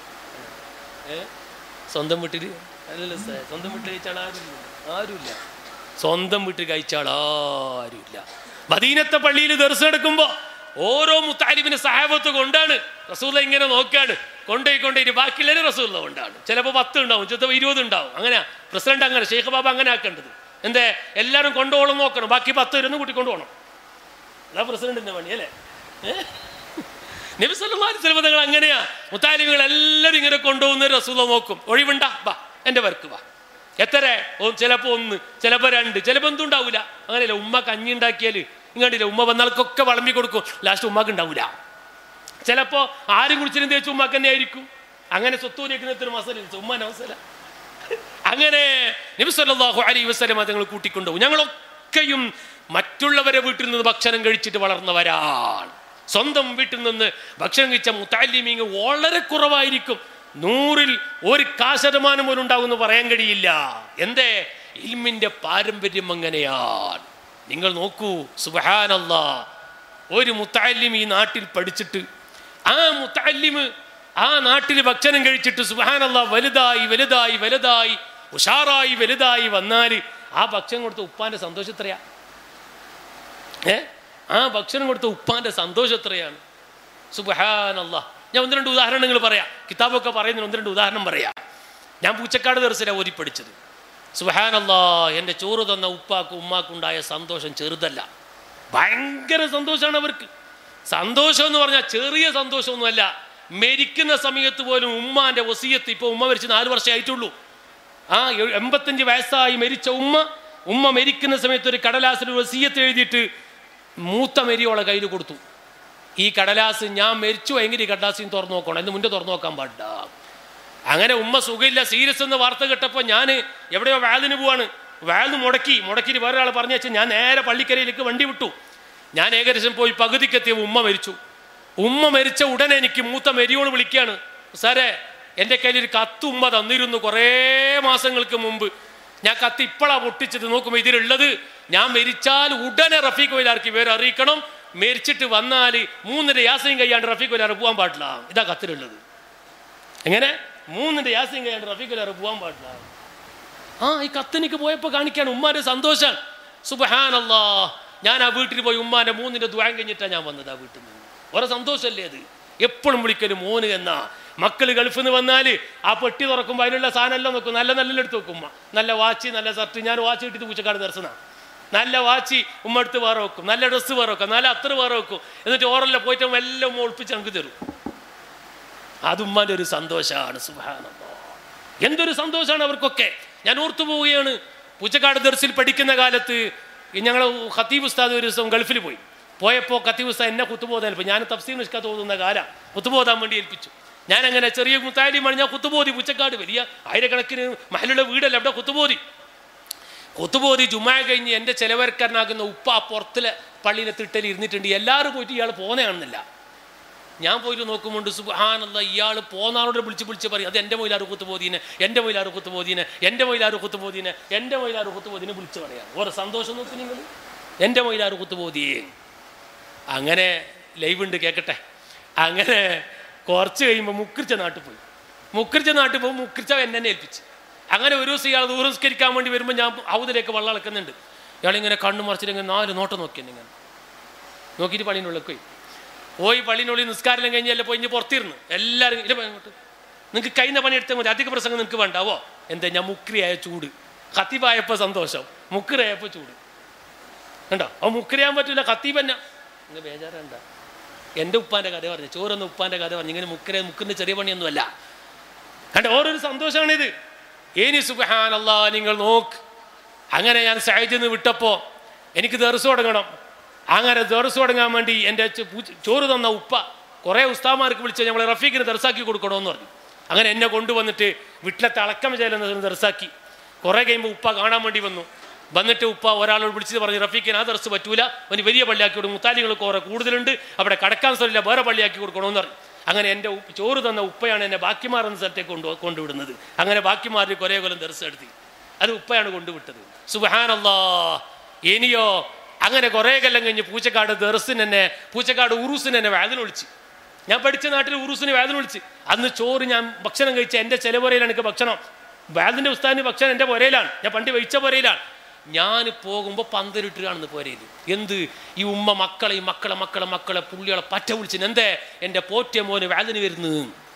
ഏ സ്വന്തം വീട്ടിൽ അല്ലല്ലോ സാർ സ്വന്തം വീട്ടിൽ കഴിച്ചാൽ ആരുമില്ല ആരുമില്ല സ്വന്തം വീട്ടിൽ കഴിച്ചാൽ ആരുമില്ല മദീനത്തെ പള്ളിയിൽ ദർശനം എടുക്കുമ്പോൾ ഓരോ മുത്താലിബിന് സഹാബത്ത് കൊണ്ടാണ് റസൂല ഇങ്ങനെ നോക്കാണ് കൊണ്ടുപോയി കൊണ്ടുപോയി ബാക്കിയുള്ളവര് റസൂല കൊണ്ടാണ് ചിലപ്പോൾ പത്ത് ഉണ്ടാവും ചിലപ്പോൾ ഇരുപത് ഉണ്ടാവും അങ്ങനെ പ്രസിഡന്റ് അങ്ങനെ ഷെയ്ഖ് ബാബ അങ്ങനെ ആക്കേണ്ടത് എന്തേ എല്ലാവരും കൊണ്ടുപോകണം നോക്കണം ബാക്കി പത്ത് ഇരുന്ന് കൂട്ടി കൊണ്ടുപോകണം അതാ പ്രസിഡന്റിന്റെ പണി അല്ലേ ഏഹ് നബിസല്ലാഹു സ്വലമ തങ്ങൾ അങ്ങനെയാ മുത്താലിമികൾ എല്ലാവരും ഇങ്ങനെ കൊണ്ടുപോകുന്ന റസൂല നോക്കും ഒഴിവുണ്ട വാ എൻ്റെ വർക്ക് വാ എത്ര ഓ ചിലപ്പോൾ ഒന്ന് ചിലപ്പോൾ രണ്ട് ചിലപ്പോൾ എന്തും ഉണ്ടാവില്ല അങ്ങനെയല്ല ഉമ്മ കഞ്ഞി ഉണ്ടാക്കിയാൽ ഇങ്ങോട്ടില്ല ഉമ്മ വന്നാൾക്കൊക്കെ വളമ്പി കൊടുക്കും ലാസ്റ്റ് ഉമ്മക്ക് ഉണ്ടാവില്ല ചിലപ്പോൾ ആരും കുടിച്ചിനും തേച്ച് ഉമ്മക്ക് തന്നെ ആയിരിക്കും അങ്ങനെ സ്വത്തൂരിക്കുന്നതിന് മസല ഉമ്മാൻ അവസര അങ്ങനെ നബി സല്ലല്ലാഹു അലൈഹി വസല്ലം തങ്ങൾ കൂട്ടിക്കൊണ്ടുപോകും ഞങ്ങളൊക്കെയും മറ്റുള്ളവരെ വീട്ടിൽ നിന്ന് ഭക്ഷണം കഴിച്ചിട്ട് വളർന്നവരാണ് സ്വന്തം വീട്ടിൽ നിന്ന് ഭക്ഷണം കഴിച്ച മുത്താലിമീങ് വളരെ കുറവായിരിക്കും നൂറിൽ ഒരു കാ ശതമാനം പോലും ഉണ്ടാകുമെന്ന് പറയാൻ കഴിയില്ല എന്തേ ഇൽമിന്റെ പാരമ്പര്യം അങ്ങനെയാണ് നിങ്ങൾ നോക്കൂ സുബഹാനല്ലാ ഒരു മുത്താലിം ഈ നാട്ടിൽ പഠിച്ചിട്ട് ആ മുത്താലിമ് ആ നാട്ടിൽ ഭക്ഷണം കഴിച്ചിട്ട് സുബഹാനല്ല വലുതായി വലുതായി വലുതായി ഉഷാറായി വലുതായി വന്നാൽ ആ ഭക്ഷണം കൊടുത്ത ഉപ്പാന്റെ സന്തോഷം എത്രയാ ഏ ആ ഭക്ഷണം കൊടുത്ത ഉപ്പാന്റെ സന്തോഷം എത്രയാണ് സുബഹാനല്ല ഞാൻ ഒന്ന് രണ്ട് ഉദാഹരണങ്ങൾ പറയാം കിതാബൊക്കെ പറയുന്നതിന് ഒന്ന് രണ്ട് ഉദാഹരണം പറയാം ഞാൻ പൂച്ചക്കാട് ദർശന ഓതി പഠിച്ചത് സുബഹാനല്ലാ എൻ്റെ ചോറ് തന്ന ഉപ്പാക്കും ഉമ്മാക്കും ഉണ്ടായ സന്തോഷം ചെറുതല്ല ഭയങ്കര സന്തോഷമാണ് അവർക്ക് സന്തോഷം എന്ന് പറഞ്ഞാൽ ചെറിയ സന്തോഷമൊന്നുമല്ല മരിക്കുന്ന സമയത്ത് പോലും ഉമ്മാന്റെ വസീയത്ത് ഇപ്പോൾ ഉമ്മ മരിച്ച് നാല് വർഷമേ ആയിട്ടുള്ളൂ ആ എ- എൺപത്തഞ്ച് വയസ്സായി മരിച്ച ഉമ്മ ഉമ്മ മരിക്കുന്ന സമയത്ത് ഒരു കടലാസിൽ ഒരു വസീയത്ത് എഴുതിയിട്ട് മൂത്ത മെരിയോളെ കയ്യിൽ കൊടുത്തു ഈ കടലാസ് ഞാൻ മരിച്ചു എങ്കിൽ ഈ കടലാസിന് തുറന്നു നോക്കണം എന്ന് മുന്നേ തുറന്നു നോക്കാൻ പാടില്ല അങ്ങനെ ഉമ്മ സുഖമില്ല സീരിയസ് എന്ന് വാർത്ത കേട്ടപ്പോൾ ഞാൻ എവിടെയോ വാലിന് പോവാണ് വാലിന് മുടക്കി മുടക്കിയിട്ട് വേറെ ആൾ പറഞ്ഞു വെച്ചാൽ ഞാൻ നേരെ പള്ളിക്കരയിലേക്ക് വണ്ടി വിട്ടു ഞാൻ ഏകദേശം പോയി പകുതിക്കെത്തിയ ഉമ്മ മരിച്ചു ഉമ്മ മരിച്ച ഉടനെ എനിക്ക് മൂത്ത മെരിയോണ് വിളിക്കുകയാണ് സാറേ എൻ്റെ കയ്യിൽ ഒരു കത്ത് ഉമ്മ തന്നിരുന്നു കുറേ മാസങ്ങൾക്ക് മുമ്പ് ഞാൻ കത്ത് ഇപ്പോഴാ പൊട്ടിച്ചത് നോക്കുമ്പോൾ ഇതിലുള്ളത് ഞാൻ മരിച്ചാൽ ഉടനെ റഫീഖ് വൈലാർക്ക് ഇവരെ അറിയിക്കണം മരിച്ചിട്ട് വന്നാൽ മൂന്നിൻ്റെ യാസയും കയ്യാണ്ട് റഫീഖ് വൈലാർ പോകാൻ പാടില്ല ഇതാ കത്തിലുള്ളത് എങ്ങനെ മൂന്നിന്റെ യാസിയും കഴിയാണ്ട് റഫീഖുലാറ് പോകാൻ പാടില്ല ആ ഈ കത്തെനിക്ക് പോയപ്പോൾ കാണിക്കാണ് ഉമ്മാന്റെ സന്തോഷമാണ് സുബഹാനല്ലാ ഞാൻ ആ വീട്ടിൽ പോയി ഉമ്മാന്റെ മൂന്നിന്റെ ദ്വാരം കഴിഞ്ഞിട്ടാണ് ഞാൻ വന്നത് ആ വീട്ടിൽ നിന്ന് ഓരോ സന്തോഷമല്ലേ അത് എപ്പോഴും വിളിക്കലും മോന് എന്നാ മക്കൾ ഗൾഫിൽ നിന്ന് വന്നാൽ ആ പെട്ടി തുറക്കുമ്പോൾ അതിനുള്ള സാധനം എല്ലാം നോക്കും നല്ല നല്ല എടുത്ത് വെക്കും ഉമ്മ നല്ല വാച്ച് നല്ല ഷർട്ട് ഞാൻ വാച്ച് കിട്ടിയിട്ട് പൂച്ചക്കാട് ദർശന നല്ല വാച്ച് ഉമ്മ എടുത്ത് വേറെ വെക്കും നല്ല ഡ്രസ്സ് വേറെ വെക്കും നല്ല അത്ര വേറെ വെക്കും എന്നിട്ട് ഓറല്ല പോയിട്ട് ഉമ്മ എല്ലാം ഉമ്മ ഒളിപ്പിച്ച് ഞങ്ങൾക്ക് തരും അത് ഉമ്മാൻ്റെ ഒരു സന്തോഷമാണ് സുഹാനന്ദോ എന്തൊരു സന്തോഷമാണ് അവർക്കൊക്കെ ഞാൻ ഓർത്തു പോവുകയാണ് പൂച്ചക്കാട് ദർസിൽ പഠിക്കുന്ന കാലത്ത് ഞങ്ങൾ ഖത്തീബ് ഉസ്താദ് ഒരു ദിവസം ഗൾഫിൽ പോയി പോയപ്പോൾ ഖത്തീബ് ഉസ്താദ് എന്നെ കുത്തുബോധം ഏൽപ്പിച്ചു ഞാൻ തഫ്സീർ നിഷ്ക തോന്നുന്ന കാലം കുത്തുബോധാൻ വേണ്ടി ഏൽപ്പിച്ചു ഞാൻ അങ്ങനെ ചെറിയ മുത്താലിമാണ് ഞാൻ കുത്തുബോധി പൂച്ചക്കാട് വലിയ ആയിരക്കണക്കിന് മഹലുള്ള വീടല്ല അവിടെ കുത്തുബോധി കുത്തുബോധി ജുമാ കഴിഞ്ഞ് എൻ്റെ ചെലവർക്കാരനാകുന്ന ഉപ്പ ആ പുറത്തിലെ പള്ളിയിലെ തിട്ടൽ ഇരുന്നിട്ടുണ്ട് എല്ലാവരും പോയിട്ട് ഇയാൾ പോന്നെയാണെന്നില്ല ഞാൻ പോയിട്ട് നോക്കുമ്പോൾ സുബാനല്ല ഇയാൾ പോന്നാളോട് വിളിച്ച് വിളിച്ച് പറയും അത് എൻ്റെ മൊയിലാറ് കുത്ത് പോതീനെ എൻ്റെ മൊയിലാറ് കുത്ത് പോതീനെ എൻ്റെ മൊയിലാറ് കുത്ത് പോതീനെ എൻ്റെ മൊയിലാറ് കുത്ത് പോതീനെ വിളിച്ച് പറയാം ഓരോ സന്തോഷം നോക്കി നിങ്ങൾ എൻ്റെ മൊയിലാറ് കുത്ത് പോതിയേ അങ്ങനെ ലൈവ് ഉണ്ട് കേൾക്കട്ടെ അങ്ങനെ കുറച്ച് കഴിയുമ്പോൾ മുക്കിർച്ച നാട്ടിൽ പോയി മുക്കിർച്ച നാട്ടിൽ പോകുമ്പോൾ മുക്കിർച്ച എന്നെ തന്നെ ഏൽപ്പിച്ച് അങ്ങനെ ഒരു ദിവസം ഇയാൾ ദൂരസ്കരിക്കാൻ വേണ്ടി വരുമ്പോൾ ഞാൻ ഔതിലേക്ക് വെള്ളം അളക്കുന്നുണ്ട് ഇയാളിങ്ങനെ കണ്ണു മറിച്ചിട്ട് ഇങ്ങനെ നാല് നോട്ടം നോക്കിയാണ് ഇങ്ങനെ നോക്കിയിട്ട് പള്ളിനുള്ളിൽ പോയി പോയി പള്ളിനുള്ളിൽ നിസ്കാരം കഴിഞ്ഞല്ലേ പോയി ഇനി പുറത്തിരുന്ന് എല്ലാവരും ഇല്ല അങ്ങോട്ട് നിങ്ങൾക്ക് കഴിഞ്ഞ പണി എടുത്താൽ മതി അധിക പ്രസംഗം നിങ്ങൾക്ക് വേണ്ടാവോ എന്താ ഞാൻ മുക്രിയായ ചൂട് കത്തിപ്പായപ്പോൾ സന്തോഷം മുക്രിയായപ്പോൾ ചൂട് കണ്ടോ ആ മുക്രിയാൻ പറ്റൂല കത്തീബ് തന്നെ ഇങ്ങനെ ബേജാറണ്ട എൻ്റെ ഉപ്പാൻ്റെ കഥ പറഞ്ഞു ചോറെന്ന ഉപ്പാൻ്റെ കഥ പറഞ്ഞു ഇങ്ങനെ മുക്കരെ മുക്കിൻ്റെ ചെറിയ പണിയൊന്നുമല്ല കണ്ട ഓരോരു സന്തോഷമാണിത് ഏനി സുബഹാനല്ല നിങ്ങൾ നോക്ക് അങ്ങനെ ഞാൻ സഹജിൽ നിന്ന് വിട്ടപ്പോൾ എനിക്ക് ദർസ് തുടങ്ങണം അങ്ങനെ ദർസ് തുടങ്ങാൻ വേണ്ടി എൻ്റെ ചോ- പൂച്ച- ചോറ് തന്ന ഉപ്പ കുറേ ഉസ്താമാർക്ക് വിളിച്ച് ഞങ്ങൾ റഫീഖിന് ദർസാക്കി കൊടുക്കണമെന്ന് പറഞ്ഞു അങ്ങനെ എന്നെ കൊണ്ടുവന്നിട്ട് വീട്ടിലത്തെ അളക്കം ചെയ്യുന്ന ദർസാക്കി കുറേ കഴിയുമ്പോൾ ഉപ്പ കാണാൻ വേണ്ടി വന്നു വന്നിട്ട് ഉപ്പ ഒരാളോട് വിളിച്ചിട്ട് പറഞ്ഞു റഫീഖിന് ആ ദർസ് പറ്റൂല അവന് വലിയ പള്ളിയാക്കി കൊടുക്കും മുത്താലികൾ കുറേ കൂടുതലുണ്ട് അവിടെ കടക്കാൻ സ്ഥലമില്ല വേറെ പള്ളിയാക്കി കൊടുക്കണമെന്ന് പറഞ്ഞു അങ്ങനെ എൻ്റെ ഉപ്പ- ചോറ് തന്ന ഉപ്പയാണ് എന്നെ ബാക്കിമാറുന്ന സ്ഥലത്തേക്ക് കൊണ്ടു കൊണ്ടുവിടുന്നത് അങ്ങനെ ബാക്കിമാറി കുറേ കൊല്ലം ദർസ് എടുത്തി അത് ഉപ്പയാണ് കൊണ്ടുവിട്ടത് സുബഹാനല്ലാ ഇനിയോ അങ്ങനെ കുറേ കൊല്ലം കഴിഞ്ഞ് പൂച്ചക്കാട് ദർസിന് എന്നെ പൂച്ചക്കാട് ഉറൂസിന് എന്നെ വേദന വിളിച്ച് ഞാൻ പഠിച്ച നാട്ടിൽ ഉറൂസിന് വേദന വിളിച്ച് അന്ന് ചോറ് ഞാൻ ഭക്ഷണം കഴിച്ച എൻ്റെ ചെലവുരയിലാണ് എനിക്ക് ഭക്ഷണം വേദിൻ്റെ ഉസ്താദിന് ഭക്ഷണം എൻ്റെ പുരയിലാണ് ഞാൻ പണ്ട് വഹിച്ച പുരയിലാണ് ഞാൻ പോകുമ്പോൾ പന്തലിട്ടിട്ടാണെന്ന് പുരയിൽ എന്ത് ഈ ഉമ്മ മക്കളെ ഈ മക്കളെ മക്കളെ മക്കളെ പുള്ളികളെ പറ്റ വിളിച്ചിന് എന്തേ എൻ്റെ പോറ്റിയ മോന് വേദന വരുന്നു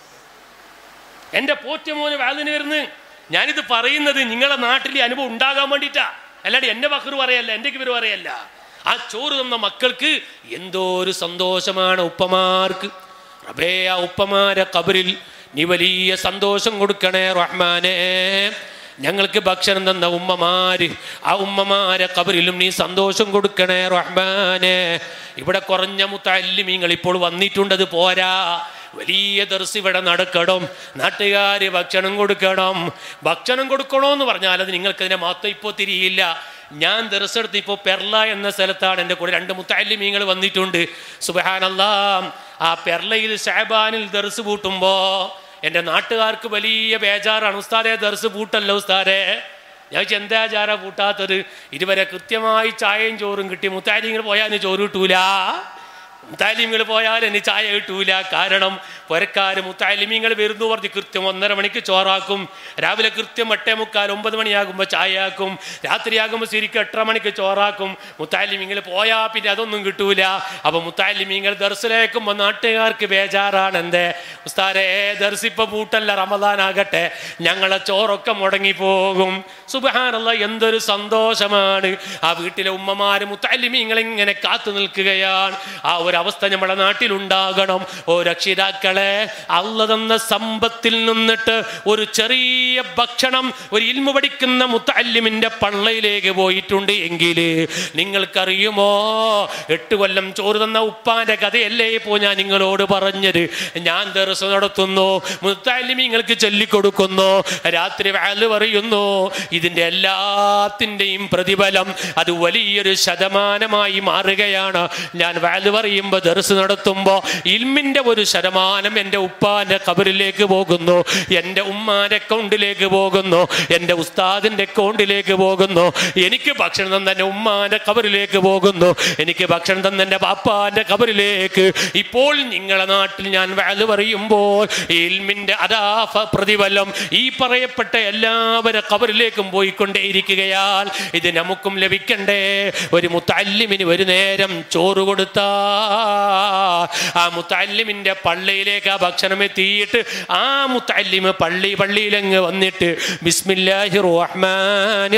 എൻ്റെ പോറ്റിയ മോന് വേദന വരുന്നു ഞാനിത് പറയുന്നത് നിങ്ങളെ നാട്ടിൽ ഈ അനുഭവം ഉണ്ടാകാൻ വേണ്ടിയിട്ടാ അല്ലാണ്ട് എൻ്റെ ബഹർ പറയല്ല എൻ്റെ ഇവർ പറയല്ല ആ ചോറ് തന്ന മക്കൾക്ക് എന്തോ ഒരു സന്തോഷമാണ് ഉപ്പമാർക്ക് റബേ ആ ഉപ്പമാരെ കബറിൽ നീ വലിയ സന്തോഷം കൊടുക്കണേ റഹ്മാനേ ഞങ്ങൾക്ക് ഭക്ഷണം തന്ന ഉമ്മമാര് ആ ഉമ്മമാരെ കബറിലും നീ സന്തോഷം കൊടുക്കണേ റഹ്മാനെ ഇവിടെ കുറഞ്ഞ മുത്തല്ലിമീങ്ങൾ ഇപ്പോൾ വന്നിട്ടുണ്ടത് പോരാ വലിയ ദർസ് ഇവിടെ നടക്കണം നാട്ടുകാർ ഭക്ഷണം കൊടുക്കണം ഭക്ഷണം കൊടുക്കണമെന്ന് പറഞ്ഞാൽ അത് നിങ്ങൾക്കതിനെ മാത്രം ഇപ്പോൾ തിരിയില്ല ഞാൻ ദർസെടുത്ത് ഇപ്പോൾ പെർല എന്ന സ്ഥലത്താണ് എൻ്റെ കൂടെ രണ്ട് മുത്തല്ലിമീങ്ങൾ വന്നിട്ടുണ്ട് സുബഹാനല്ലാ ആ പെർലയിൽ ഷാബാനിൽ ദർസ് പൂട്ടുമ്പോൾ എൻ്റെ നാട്ടുകാർക്ക് വലിയ ബേജാറാണ് ഉസ്താദെ ദർസ് പൂട്ടല്ലോ ഉസ്താദെ ഞാൻ ചോദിച്ചു, എന്താ ചാര പൂട്ടാത്തത് ഇതുവരെ കൃത്യമായി ചായയും ചോറും കിട്ടി മുത്താലിങ്ങൾ പോയാൽ ചോറ് കിട്ടൂല മുത്താലിമിങ്ങൾ പോയാൽ ഇനി ചായ കിട്ടൂല കാരണം പുരക്കാർ മുത്താലിമീങ്ങൾ വരുന്നു പറഞ്ഞ് കൃത്യം ഒന്നര മണിക്ക് ചോറാക്കും രാവിലെ കൃത്യം എട്ടേ മുക്കാൽ ഒമ്പത് മണിയാകുമ്പോൾ ചായയാക്കും രാത്രിയാകുമ്പോൾ ശരിക്കും എട്ടര മണിക്ക് ചോറാക്കും മുത്താലിമീങ്ങൾ പോയാൽ പിന്നെ അതൊന്നും കിട്ടൂല അപ്പൊ മുത്താലിമീങ്ങൾ ദർശനേക്കുമ്പോൾ നാട്ടുകാർക്ക് ബേജാറാണ് എന്തേ ഉസ്താരെ ദർശിപ്പ പൂട്ടല്ല റമദാനാകട്ടെ ഞങ്ങളെ ചോറൊക്കെ മുടങ്ങിപ്പോകും സുബഹാനല്ല എന്തൊരു സന്തോഷമാണ് ആ വീട്ടിലെ ഉമ്മമാര് മുത്താലിമീങ്ങൾ ഇങ്ങനെ കാത്തു നിൽക്കുകയാണ് ആ ഒരു അവസ്ഥ നമ്മുടെ നാട്ടിലുണ്ടാകണം ഓ രക്ഷിതാക്കളെ അല്ല തന്ന സമ്പത്തിൽ നിന്നിട്ട് ഒരു ചെറിയ ഭക്ഷണം ഒരു ഇൽമു പഠിക്കുന്ന മുത്തല്ലിമിന്റെ പള്ളയിലേക്ക് പോയിട്ടുണ്ട് എങ്കിൽ നിങ്ങൾക്കറിയുമോ എട്ട് കൊല്ലം ചോറ് തന്ന ഉപ്പാന്റെ കഥയല്ലേ ഇപ്പോൾ ഞാൻ നിങ്ങളോട് പറഞ്ഞത് ഞാൻ ദർശ നടത്തുന്നു മുത്തല്ലിമിങ്ങൾക്ക് ചൊല്ലിക്കൊടുക്കുന്നു രാത്രി വാല് പറയുന്നു ഇതിന്റെ എല്ലാത്തിൻ്റെയും പ്രതിഫലം അത് വലിയൊരു ശതമാനമായി മാറുകയാണ് ഞാൻ വാല് പറയുമ്പോൾ ദർസ് നടത്തുമ്പോൾ ഇൽമിന്റെ ഒരു ശതമാനം എൻ്റെ ഉപ്പാന്റെ കബറിലേക്ക് പോകുന്നു എൻ്റെ ഉമ്മാന്റെ അക്കൗണ്ടിലേക്ക് പോകുന്നു എൻ്റെ ഉസ്താദിന്റെ അക്കൗണ്ടിലേക്ക് പോകുന്നു എനിക്ക് ഭക്ഷണം തന്ന എൻ്റെ ഉമ്മാന്റെ കബറിലേക്ക് പോകുന്നു എനിക്ക് ഭക്ഷണം തന്ന എൻ്റെ പാപ്പാന്റെ കബറിലേക്ക് ഇപ്പോൾ നിങ്ങളെ നാട്ടിൽ ഞാൻ വാല് പറയുമ്പോൾ ഇൽമിന്റെ അതാ ഫ- പ്രതിഫലം ഈ പറയപ്പെട്ട എല്ലാവരുടെ കബറിലേക്കും പോയിക്കൊണ്ടേയിരിക്കുകയാൽ ഇത് നമുക്കും ലഭിക്കണ്ടേ ഒരു മുത്തല്ലിമിന് ഒരു നേരം ചോറ് കൊടുത്താ ആ മുത്തല്ലിമിന്റെ പള്ളിയിലേക്ക് ആ ഭക്ഷണം എത്തിയിട്ട് ആ മുത്തല്ലിമ് പള്ളി പള്ളിയിലങ്ങ് വന്നിട്ട് ബിസ്മില്ലാഹി റഹ്മാനി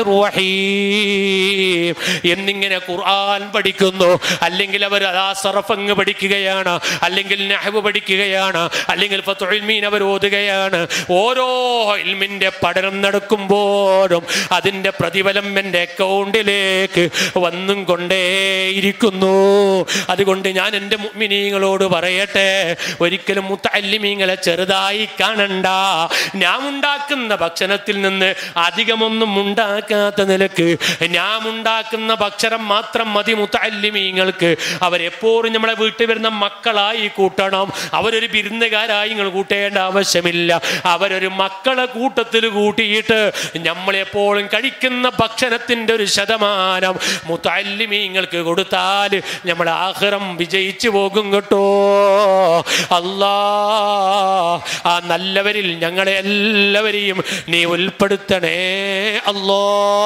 റഹീം എന്നിങ്ങനെ ഖുർആൻ പഠിക്കുന്നു അല്ലെങ്കിൽ അവർ ആ സറഫങ്ങ് പഠിക്കുകയാണ് അല്ലെങ്കിൽ നഹ്വ് പഠിക്കുകയാണ് അല്ലെങ്കിൽ ഫത്തുൽ മീൻ അവർ ഓതുകയാണ് ഓരോ ഇൽമിന്റെ പഠനം നടക്കുമ്പോഴും അതിന്റെ പ്രതിഫലം എൻ്റെ അക്കൗണ്ടിലേക്ക് വന്നും കൊണ്ടേയിരിക്കുന്നു അതുകൊണ്ട് ഞാൻ എൻ്റെ മുഅ്മിനീങ്ങളോട് പറയട്ടെ ഒരിക്കലും മുത്തല്ലിമീങ്ങളെ ചെറുതായി കാണണ്ട ഞാൻ ഉണ്ടാക്കുന്ന ഭക്ഷണത്തിൽ നിന്ന് അധികമൊന്നും ഉണ്ടാക്കാത്ത നിലക്ക് ഞാൻ ഉണ്ടാക്കുന്ന ഭക്ഷണം മാത്രം മതി മുത്തല്ലിമീങ്ങൾക്ക് അവരെപ്പോഴും നമ്മളെ വീട്ടിൽ വരുന്ന മക്കളായി കൂട്ടണം അവരൊരു വിരുന്നുകാരായി നിങ്ങൾ കൂട്ടേണ്ട ആവശ്യമില്ല അവരൊരു മക്കളെ കൂട്ടത്തിൽ കൂട്ടിയിട്ട് നമ്മളെപ്പോഴും കഴിക്കുന്ന ഭക്ഷണത്തിൻ്റെ ഒരു ശതമാനം മുത്തല്ലിമീങ്ങൾക്ക് കൊടുത്താൽ നമ്മൾ ആഹ്റം വിജയിച്ചു പോകും കേട്ടോ അല്ലാ ആ നല്ലവരിൽ ഞങ്ങളെ എല്ലാവരെയും നീ ഉൾപ്പെടുത്തണേ അല്ലോ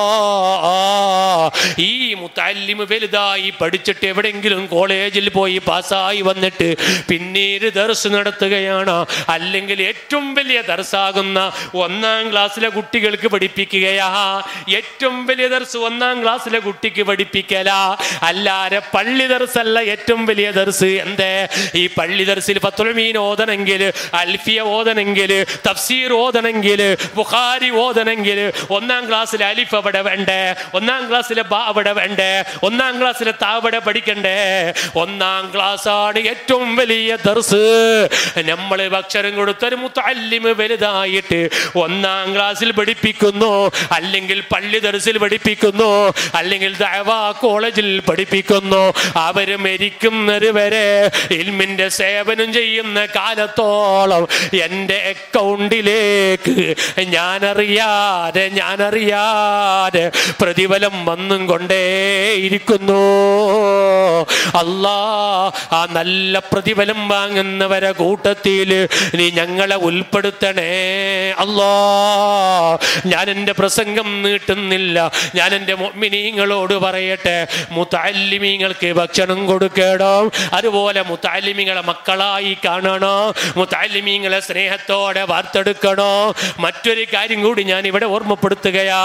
ഈ മുത്തല്ലിമ് വലുതായി പഠിച്ചിട്ട് എവിടെയെങ്കിലും കോളേജിൽ പോയി പാസ്സായി വന്നിട്ട് പിന്നീട് ദർസ് നടത്തുകയാണ് അല്ലെങ്കിൽ ഏറ്റവും വലിയ ദർസാകുന്ന ഒന്നാം ക്ലാസ്സിലെ കുട്ടികൾക്ക് പഠിപ്പിക്കുകയാ ഏറ്റവും വലിയ ദർസ് ഒന്നാം ക്ലാസ്സിലെ കുട്ടിക്ക് പഠിപ്പിക്കലാ അല്ലാതെ പള്ളി ദർസല്ല ഏറ്റവും വലിയ ദർസ് എന്തേ ഈ പള്ളി ദർസിൽ ഫത്തുൽമീൻ ഓതണമെങ്കിൽ അൽഫിയ ഓതണമെങ്കിൽ തഫ്സീർ ഓതണമെങ്കിൽ ബുഖാരി ഓതണമെങ്കിൽ ഒന്നാം ക്ലാസ്സിലെ അലിഫ് അവിടെ വേണ്ടേ ഒന്നാം ക്ലാസ്സിലെ ബ അവിടെ വേണ്ടേ ഒന്നാം ക്ലാസ്സിലെ താവിടെ പഠിക്കണ്ടേ ഒന്നാം ക്ലാസ് ആണ് ഏറ്റവും വലിയ ദർസ് നമ്മൾ ഭക്ഷണം കൊടുത്തൊരു മുത്തല്ലിമ് വലുതായിട്ട് ഒന്നാം ക്ലാസ്സിൽ പഠിപ്പിക്കുന്നു അല്ലെങ്കിൽ പള്ളി ദർസിൽ പഠിപ്പിക്കുന്നു അല്ലെങ്കിൽ ദഅവാ കോളേജിൽ പഠിപ്പിക്കുന്നു അവര് മരിക്കുന്നത് വരെ ഇൽമിന്റെ സേവനം ചെയ്യുന്ന കാലത്തോളം എൻ്റെ അക്കൗണ്ടിലേക്ക് ഞാനറിയാതെ ഞാനറിയാതെ പ്രതിഫലം വന്നും കൊണ്ടേയിരിക്കുന്നു അല്ലാ ആ നല്ല പ്രതിഫലം വാങ്ങുന്നവരെ കൂട്ടത്തിൽ നീ ഞങ്ങളെ ഉൾപ്പെടുത്തണേ അല്ലാ ഞാൻ എൻ്റെ പ്രസംഗം നീട്ടുന്നില്ല ഞാൻ എൻ്റെ മൊമിനീങ്ങളോട് പറയട്ടെ മുത്താലിമീങ്ങൾക്ക് ഭക്ഷണം കൊടുക്കണം അതുപോലെ മുത്താലിമിങ്ങളെ മക്കളായി കാണണോ മുത്താലിമീങ്ങളെ സ്നേഹത്തോടെ വാർത്തെടുക്കണോ മറ്റൊരു കാര്യം കൂടി ഞാൻ ഇവിടെ ഓർമ്മപ്പെടുത്തുകയാ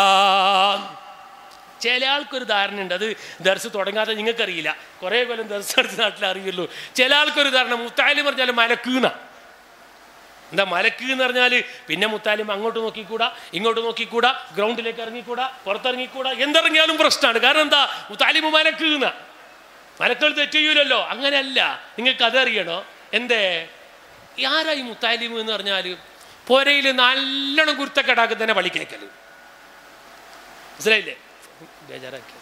ചില ആൾക്കൊരു ധാരണ ഉണ്ട് അത് ദർസ് തുടങ്ങാതെ നിങ്ങൾക്കറിയില്ല കുറേ കൊല്ലം ദർസ് അടുത്ത നാട്ടിൽ അറിയുള്ളൂ ചില ആൾക്കൊരു ധാരണ മുത്താലിം പറഞ്ഞാൽ മലക്കൂന്ന എന്താ മലക്ക് എന്ന് പറഞ്ഞാൽ പിന്നെ മുത്താലിം അങ്ങോട്ട് നോക്കിക്കൂടാ ഇങ്ങോട്ട് നോക്കിക്കൂടാ ഗ്രൗണ്ടിലേക്ക് ഇറങ്ങിക്കൂടാ പുറത്തിറങ്ങിക്കൂടാ എന്തിറങ്ങിയാലും പ്രശ്നമാണ് കാരണം എന്താ മുത്താലിമ് മലക്കുന്ന മലക്കൾ തെറ്റ് ചെയ്യൂലല്ലോ അങ്ങനെയല്ല നിങ്ങൾക്ക് അതറിയണോ എന്തേ ആരായി മുത്താലിമ് എന്ന് പറഞ്ഞാൽ പുരയിൽ നല്ലോണം കുരുത്തക്കെടാക്കി തന്നെ പള്ളി കേൾക്കല് മനസ്സിലായില്ലേ ബേജാറാക്കി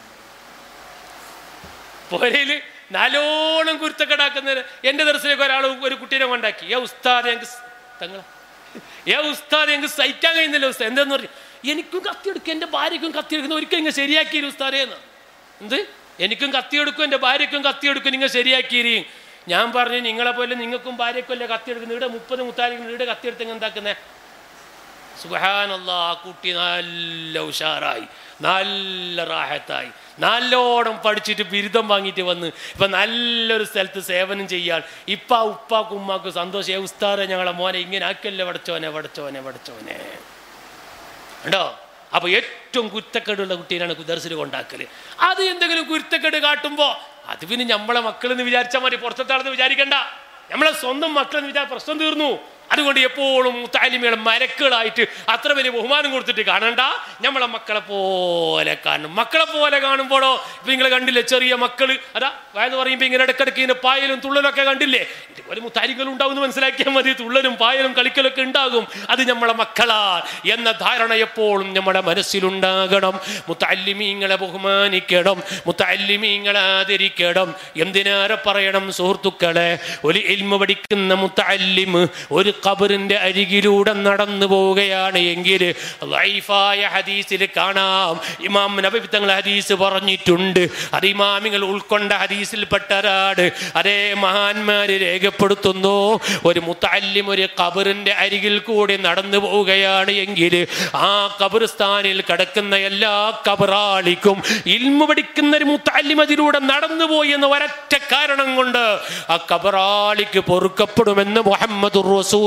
പുരയിൽ നല്ലോണം കുരുത്തക്കെടാക്കുന്നതിന് എൻ്റെ ദർശനക്ക് ഒരാൾ ഒരു കുട്ടീനെ കൊണ്ടാക്കി ഏ ഉസ്താദ് ഞങ്ങൾക്ക് തങ്ങള ഏ ഉസ്താദ് ഞങ്ങൾക്ക് സഹിക്കാൻ കഴിയുന്നില്ല ഉസ്താദ് എന്താന്ന് പറഞ്ഞു എനിക്കും കത്തിയെടുക്കും എൻ്റെ ഭാര്യയ്ക്കും കത്തിയെടുക്കുന്ന ഒരിക്കലും ഇങ്ങനെ ശരിയാക്കിയില്ല ഉസ്താദേ എന്ന് എന്ത് എനിക്കും കത്തിയെടുക്കും എൻ്റെ ഭാര്യയ്ക്കും കത്തിയെടുക്കും നിങ്ങൾ ശരിയാക്കിയിരിക്കും ഞാൻ പറഞ്ഞു നിങ്ങളെ പോലെ നിങ്ങൾക്കും ഭാര്യയ്ക്കും അല്ലേ കത്തിയെടുക്കുന്നത് ഇവിടെ മുപ്പത് മുത്താലിക്കും ഇവിടെ കത്തിയെടുത്ത് എന്താക്കുന്നേ സുബഹാനല്ല ആ കുട്ടി നല്ല ഉഷാറായി നല്ല റാഹത്തായി നല്ലോണം പഠിച്ചിട്ട് ബിരുദം വാങ്ങിയിട്ട് വന്ന് ഇപ്പൊ നല്ലൊരു സ്ഥലത്ത് സേവനം ചെയ്യാൻ ഇപ്പ ഉപ്പാക്കും ഉമ്മാക്കും സന്തോഷം ഏ ഉസ്താറെ ഞങ്ങളെ മോനെ ഇങ്ങനെ ആക്കല്ലേ വടച്ചോനെ വടച്ചോനെ വടച്ചോനെ ഉണ്ടോ അപ്പൊ ഏറ്റവും കുരുത്തക്കേടുള്ള കുട്ടീനാണ് കുദർസിൽ കൊണ്ടാക്കല് അത് എന്തെങ്കിലും കുരുത്തക്കേട് കാട്ടുമ്പോ അത് പിന്നെ നമ്മളെ മക്കളെന്ന് വിചാരിച്ചാൽ മതി പുറത്തെത്താണെന്ന് വിചാരിക്കണ്ട നമ്മളെ സ്വന്തം മക്കളെന്ന് വിചാരിച്ച പ്രശ്നം തീർന്നു അതുകൊണ്ട് എപ്പോഴും താലിമികളെ മരക്കുകളായിട്ട് അത്ര വലിയ ബഹുമാനം കൊടുത്തിട്ട് കാണണ്ട നമ്മളെ മക്കളെ പോലെ കാണണം മക്കളെ പോലെ കാണുമ്പോഴോ ഇപ്പൊ നിങ്ങൾ കണ്ടില്ലേ ചെറിയ മക്കള് അതാ വയന്ന് പറയുമ്പോ ഇങ്ങനെ ഇടക്കിടക്ക് ഇങ്ങനെ പായലും തുള്ളലൊക്കെ കണ്ടില്ലേ ഇതുപോലെ മുത്താരികൾ ഉണ്ടാവും എന്ന് മനസ്സിലാക്കിയാൽ മതി തുള്ളലും പായലും കളിക്കലൊക്കെ ഉണ്ടാകും അത് നമ്മളെ മക്കളാ എന്ന ധാരണ എപ്പോഴും നമ്മുടെ മനസ്സിലുണ്ടാകണം മുത്തല്ലിമീങ്ങളെ ബഹുമാനിക്കണം മുത്തല്ലിമീങ്ങളെ ആദരിക്കണം എന്തിനേറെ പറയണം സുഹൃത്തുക്കളെ ഒരു ഇൽമ പഠിക്കുന്ന മുത്തല്ലിമ് ഒരു ഖബറിന്റെ അരികിലൂടെ നടന്നു പോവുകയാണ് എങ്കിൽ ലൈഫായ ഹദീസിൽ കാണാം ഇമാം നബി തങ്ങൾ ഹദീസ് പറഞ്ഞിട്ടുണ്ട് അത് ഇമാമിങ്ങൾ ഉൾക്കൊണ്ട ഹദീസിൽപ്പെട്ടവരാണ് അതേ മഹാന്മാര് രേഖപ്പെടുത്തുന്നു ഒരു മുത്തല്ലിം ഒരു ഖബറിന്റെ അരികിൽ കൂടി നടന്നു പോവുകയാണ് എങ്കിൽ ആ ഖബർസ്ഥാനിൽ കിടക്കുന്ന എല്ലാ ഖബറാളിക്കും ഇൽമു പഠിക്കുന്ന ഒരു മുത്തല്ലിം അതിലൂടെ നടന്നുപോയി എന്ന ഒരൊറ്റ കാരണം കൊണ്ട് ആ ഖബറാളിക്ക് പൊറുക്കപ്പെടുമെന്ന് മുഹമ്മദ്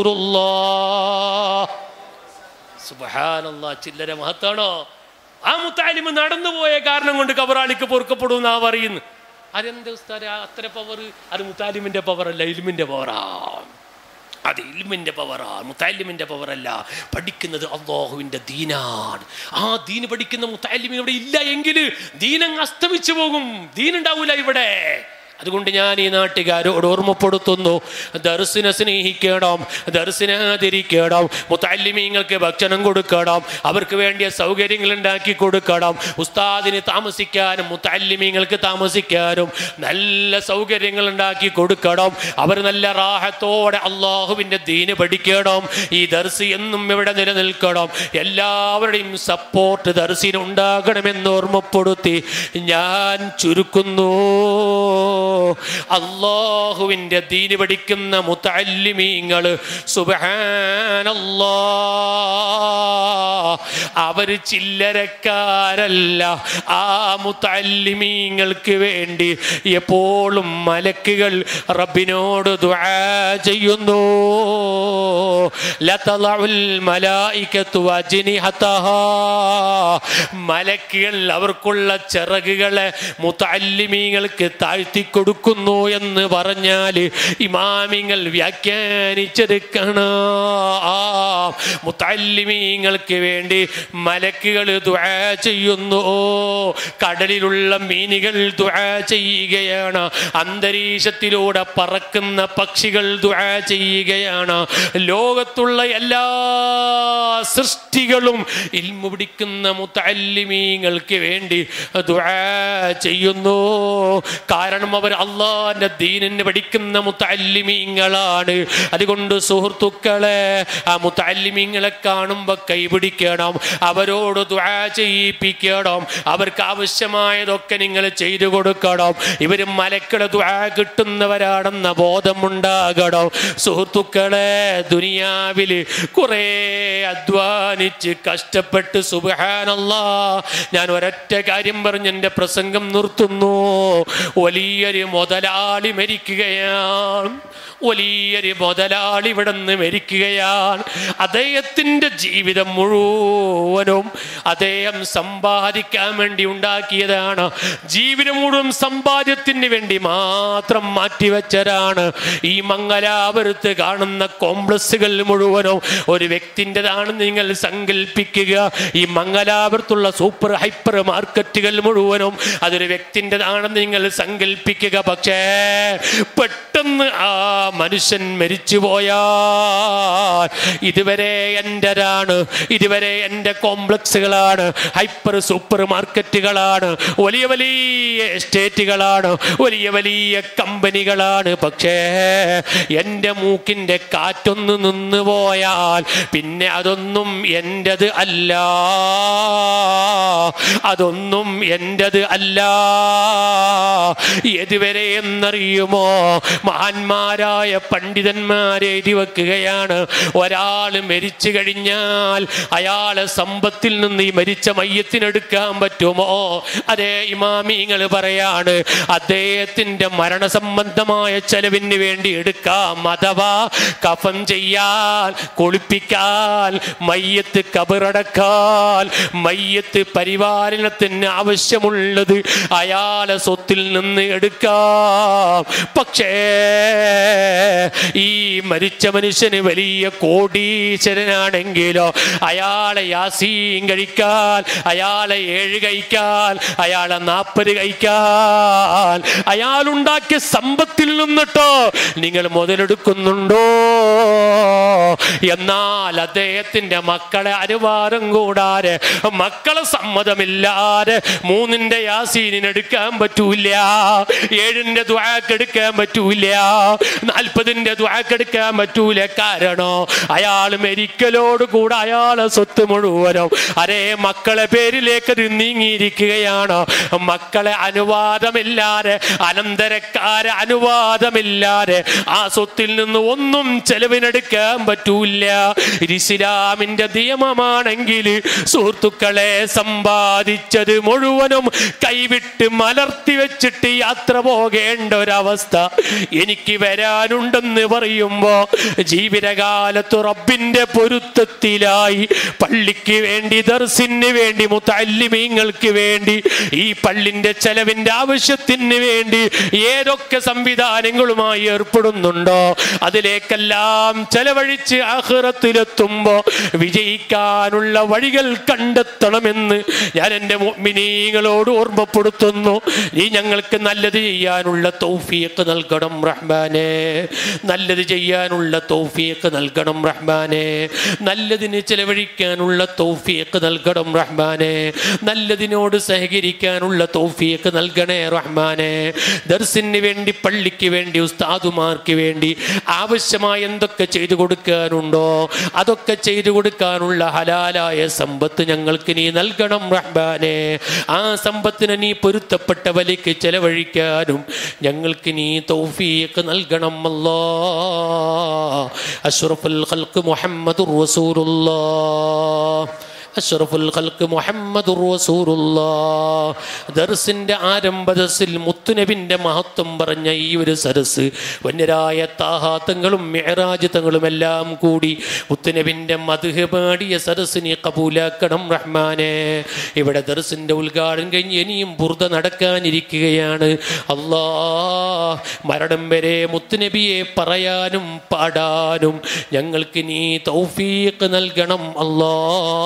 സുബഹാനല്ലാ ചില്ലര മഹത്താണോ ആ മുത്താലിമ് നടന്നുപോയ കാരണം കൊണ്ട് കബറാളിക്ക് പൊറുക്കപ്പെടും എന്നാ പറയുന്നു അതെന്താ ഉസ്താദ് അത്ര പവർ അത് മുത്താലിമിന്റെ പവറല്ല ഇൽമിന്റെ പവറാ അത് ഇൽമിന്റെ പവറാ മുത്താലിമിന്റെ പവറല്ല പഠിക്കുന്നത് അള്ളാഹുവിന്റെ ദീനാണ് ആ ദീന് പഠിക്കുന്ന മുത്താലിമിന് ഇവിടെ ഇല്ല എങ്കിൽ ദീനങ്ങ് അസ്തമിച്ചു പോകും ദീനുണ്ടാവൂല ഇവിടെ അതുകൊണ്ട് ഞാൻ ഈ നാട്ടുകാരോട് ഓർമ്മപ്പെടുത്തുന്നു ദർസിനെ സ്നേഹിക്കണം ദർസിനെ ആദരിക്കണം മുത്തല്ലിമീങ്ങൾക്ക് ഭക്ഷണം കൊടുക്കണം അവർക്ക് വേണ്ടിയ സൗകര്യങ്ങൾ ഉണ്ടാക്കി കൊടുക്കണം ഉസ്താദിന് താമസിക്കാനും മുത്തല്ലിമീങ്ങൾക്ക് താമസിക്കാനും നല്ല സൗകര്യങ്ങൾ ഉണ്ടാക്കി കൊടുക്കണം അവർ നല്ല റാഹത്തോടെ അള്ളാഹുവിൻ്റെ ദീന് പഠിക്കണം ഈ ദർസി എന്നും ഇവിടെ നിലനിൽക്കണം എല്ലാവരുടെയും സപ്പോർട്ട് ദർസിന് ഉണ്ടാകണമെന്ന് ഓർമ്മപ്പെടുത്തി ഞാൻ ചുരുക്കുന്നു അള്ളാഹുവിൻ്റെ ദീന് പഠിക്കുന്ന മുത്തല്ലിമീങ്ങൾ സുബഹാനല്ലാ അവർ ചില്ലരക്കാരല്ല ആ മുത്തല്ലിമീങ്ങൾക്ക് വേണ്ടി എപ്പോഴും മലക്കുകൾ റബ്ബിനോട് ദുആ ചെയ്യുന്നു ലതളഉൽ മലായികത്തു അജ്നിഹതഹാ മലക്കുകൾ അവർക്കുള്ള ചിറകുകളെ മുത്തല്ലിമീങ്ങൾക്ക് താഴ്ത്തി കൊടുക്കുന്നു എന്ന് പറഞ്ഞാൽ ഇമാമിങ്ങൾ വ്യാഖ്യാനിച്ചെടുക്കണ ആ മുത്തല്ലിമീങ്ങൾക്ക് വേണ്ടി മലക്കുകൾ ദുആ ചെയ്യുന്നു കടലിലുള്ള മീനുകൾ ദുആ ചെയ്യുകയാണ് അന്തരീക്ഷത്തിലൂടെ പറക്കുന്ന പക്ഷികൾ ദുആ ചെയ്യുകയാണ് ലോകത്തുള്ള എല്ലാ സൃഷ്ടികളും ഇൽമു പിടിക്കുന്ന മുത്തല്ലിമീങ്ങൾക്ക് വേണ്ടി ദുആ ചെയ്യുന്നു കാരണം അവർ അള്ളാന്റെ ദീനിന് പഠിക്കുന്ന മുത്തല്ലിമീങ്ങളാണ് അതുകൊണ്ട് സുഹൃത്തുക്കളെ ആ മുത്തല്ലിമീങ്ങളെ കാണുമ്പോൾ കൈപിടിക്കണം അവരോട് ദുആ ചെയ്യിപ്പിക്കണം അവർക്ക് ആവശ്യമായതൊക്കെ നിങ്ങൾ ചെയ്തു കൊടുക്കണം ഇവർ മലക്കളുടെ ദുആ കിട്ടുന്നവരാണെന്ന ബോധമുണ്ടാകണം സുഹൃത്തുക്കളെ ദുനിയാവിൽ കുറേ അധ്വാനിച്ച് കഷ്ടപ്പെട്ട് സുബഹാനല്ലാ ഞാൻ ഒരൊറ്റ കാര്യം പറഞ്ഞ് എൻ്റെ പ്രസംഗം നിർത്തുന്നു വലിയൊരു മുതലാളി മരിക്കുകയാണ് വലിയൊരു മുതലാളി ഇവിടെ നിന്ന് മരിക്കുകയാണ് അദ്ദേഹത്തിൻ്റെ ജീവിതം മുഴുവനും അദ്ദേഹം സമ്പാദിക്കാൻ വേണ്ടി ഉണ്ടാക്കിയതാണ് ജീവിതം മുഴുവൻ സമ്പാദ്യത്തിന് വേണ്ടി മാത്രം മാറ്റിവെച്ചതാണ് ഈ മംഗലാപുരത്ത് കാണുന്ന കോംപ്ലക്സുകൾ മുഴുവനും ഒരു വ്യക്തിൻ്റെതാണെന്ന് നിങ്ങൾ സങ്കല്പിക്കുക ഈ മംഗലാപുരത്തുള്ള സൂപ്പർ ഹൈപ്പർ മാർക്കറ്റുകൾ മുഴുവനും അതൊരു വ്യക്തിൻ്റെതാണെന്ന് നിങ്ങൾ സങ്കല്പിക്കുക പക്ഷേ പെട്ടെന്ന് ആ മനുഷ്യൻ മരിച്ചു പോയാൽ ഇതുവരെ എൻ്റെതാണ് ഇതുവരെ എൻ്റെ കോംപ്ലക്സുകളാണ് ഹൈപ്പർ സൂപ്പർ മാർക്കറ്റുകളാണ് വലിയ വലിയ എസ്റ്റേറ്റുകളാണ് വലിയ വലിയ കമ്പനികളാണ് പക്ഷേ എൻ്റെ മൂക്കിൻ്റെ കാറ്റൊന്ന് നിന്ന് പോയാൽ പിന്നെ അതൊന്നും എൻ്റെത് അല്ല അതൊന്നും എൻ്റെത് അല്ല എതുവരെ എന്നറിയുമോ മഹാന്മാരായ പണ്ഡിതന്മാരെ എഴുതി വെക്കുകയാണ് ഒരാൾ മരിച്ചു കഴിഞ്ഞാൽ അയാളെ സമ്പത്തിൽ നിന്ന് ഈ മരിച്ച മയ്യത്തിനെടുക്കാൻ പറ്റുമോ അതേ ഇമാമിങ്ങൾ പറയാണ് അദ്ദേഹത്തിന്റെ മരണസംബന്ധമായ ചെലവിന് വേണ്ടി എടുക്കാം അഥവാ കഫം ചെയ്യാൻ കുളിപ്പിക്കാൻ മയ്യത്ത് കബറടക്കാൻ മയ്യത്ത് പരിപാലനത്തിന് ആവശ്യമുള്ളത് അയാളെ സ്വത്തിൽ നിന്ന് എടുക്കാം പക്ഷേ ഈ മരിച്ച മനുഷ്യന് വലിയ കോടീശ്വരനാണെങ്കിലോ അയാളെ യാസീൻ കഴിക്കാൻ അയാളെ ഏഴ് കഴിക്കാൻ അയാളെ നാൽപ്പത് കഴിക്കാൻ അയാളുണ്ടാക്കിയ സമ്പത്തിൽ നിന്നിട്ടോ നിങ്ങൾ മുതലെടുക്കുന്നുണ്ടോ എന്നാൽ അദ്ദേഹത്തിന്റെ മക്കളെ അനുവാദം കൂടാതെ മക്കളെ സമ്മതമില്ലാതെ മൂന്നിന്റെ യാസീനിന് എടുക്കാൻ പറ്റൂല ഏഴിന്റെ ദ്വാക്ക് എടുക്കാൻ പറ്റൂല നാൽപ്പതിന്റെ ദ്വാക്ക് എടുക്കാൻ പറ്റൂല കാരണോ അയാൾ മെരിക്കലോട് കൂടെ അയാളെ സ്വത്ത് മുഴുവനും അരേ മക്കളെ പേരിലേക്ക് അത് നീങ്ങിയിരിക്കുകയാണ് മക്കളെ അനുവാദമില്ലാതെ അനന്തരക്കാരെ അനുവാദമില്ലാതെ ആ സ്വത്തിൽ നിന്ന് ഒന്നും ചെലവിനെടുക്കാൻ പറ്റൂല ഇത് ഇസ്ലാമിന്റെ നിയമമാണെങ്കിൽ സുഹൃത്തുക്കളെ സമ്പാദിച്ചത് മുഴുവനും കൈവിട്ട് മലർത്തി വെച്ചിട്ട് യാത്ര പോകേണ്ട ഒരവസ്ഥ എനിക്ക് വരാനുണ്ടെന്ന് പറയുമ്പോ ജീവിതകാലത്ത് റബ്ബിന്റെ പൊരുത്തത്തിലായി പള്ളിക്ക് വേണ്ടി ദർസിന് വേണ്ടി മുത്തല്ലിമീങ്ങൾക്ക് വേണ്ടി ഈ പള്ളിന്റെ ചെലവിന്റെ ആവശ്യത്തിന് വേണ്ടി ഏതൊക്കെ സംവിധാനങ്ങളുമായി ഏർപ്പെടുന്നുണ്ടോ അതിലേക്കെല്ലാം ചെലവഴിച്ച് ആഹ്റത്തിലെത്തുമ്പോ വിജയിക്കാനുള്ള വഴികൾ കണ്ടെത്തണമെന്ന് ഞാൻ എൻ്റെ മുഅ്മിനീങ്ങളോട് ഓർമ്മപ്പെടുത്തുന്നു നീ ഞങ്ങൾക്ക് നല്ലത് ചെയ്യാനുള്ള തൗഫീഖ് നൽകണം റഹ്മാനെ നല്ലത് ചെയ്യാനുള്ള തൗഫീഖ് നൽകണം റഹ്മാനെ നല്ലതിന് ചെലവഴിക്കാനുള്ള തൗഫീഖ് നൽകണം റഹ്മാനെ നല്ലതിനോട് സഹകരിക്കാനുള്ള തൗഫീഖ് നൽകണേ റഹ്മാനെ ദർസിന് വേണ്ടി പള്ളിക്ക് വേണ്ടി ഉസ്താദുമാർക്ക് വേണ്ടി ആവശ്യമായ എന്തൊക്കെ ചെയ്തു കൊടുക്കാനുണ്ടോ അതൊക്കെ ചെയ്തു കൊടുക്കാനുള്ള ഹലാലായ സമ്പത്ത് ഞങ്ങൾക്ക് നീ നൽകണം റഹ്മാനെ ആ സമ്പത്തിന് നീ പൊരുത്തപ്പെട്ട വലിക്ക് ചെലവഴിക്കാനും ഞങ്ങൾക്ക് നീ തൗഫീഖ് നൽകണം അല്ലാ അഷ്റഫുൽ ഖൽഖ് മുഹമ്മദുർ റസൂലുള്ളാഹ് അഷ്റഫുൽ ഖൽക്ക് മുഹമ്മദുർ റസൂലുള്ളാഹ് ദർസിന്റെ ആരംഭ ദർസിൽ മുത്തുനബിന്റെ മഹത്വം പറഞ്ഞ ഈ ഒരു സരസ് വന്യരായ താഹാത്തങ്ങളും മെഹറാജ് തങ്ങളും എല്ലാം കൂടി മുത്തുനബിന്റെ മധുഹ പാടിയ സരസിനെ കബൂലാക്കണം റഹ്മാനെ ഇവിടെ ദർസിന്റെ ഉദ്ഘാടനം കഴിഞ്ഞ് ഇനിയും ബുർദ നടക്കാനിരിക്കുകയാണ് അല്ലാ മരണം വരെ മുത്തുനബിയെ പറയാനും പാടാനും ഞങ്ങൾക്ക് നീ തൗഫീഖ് നൽകണം അല്ലാ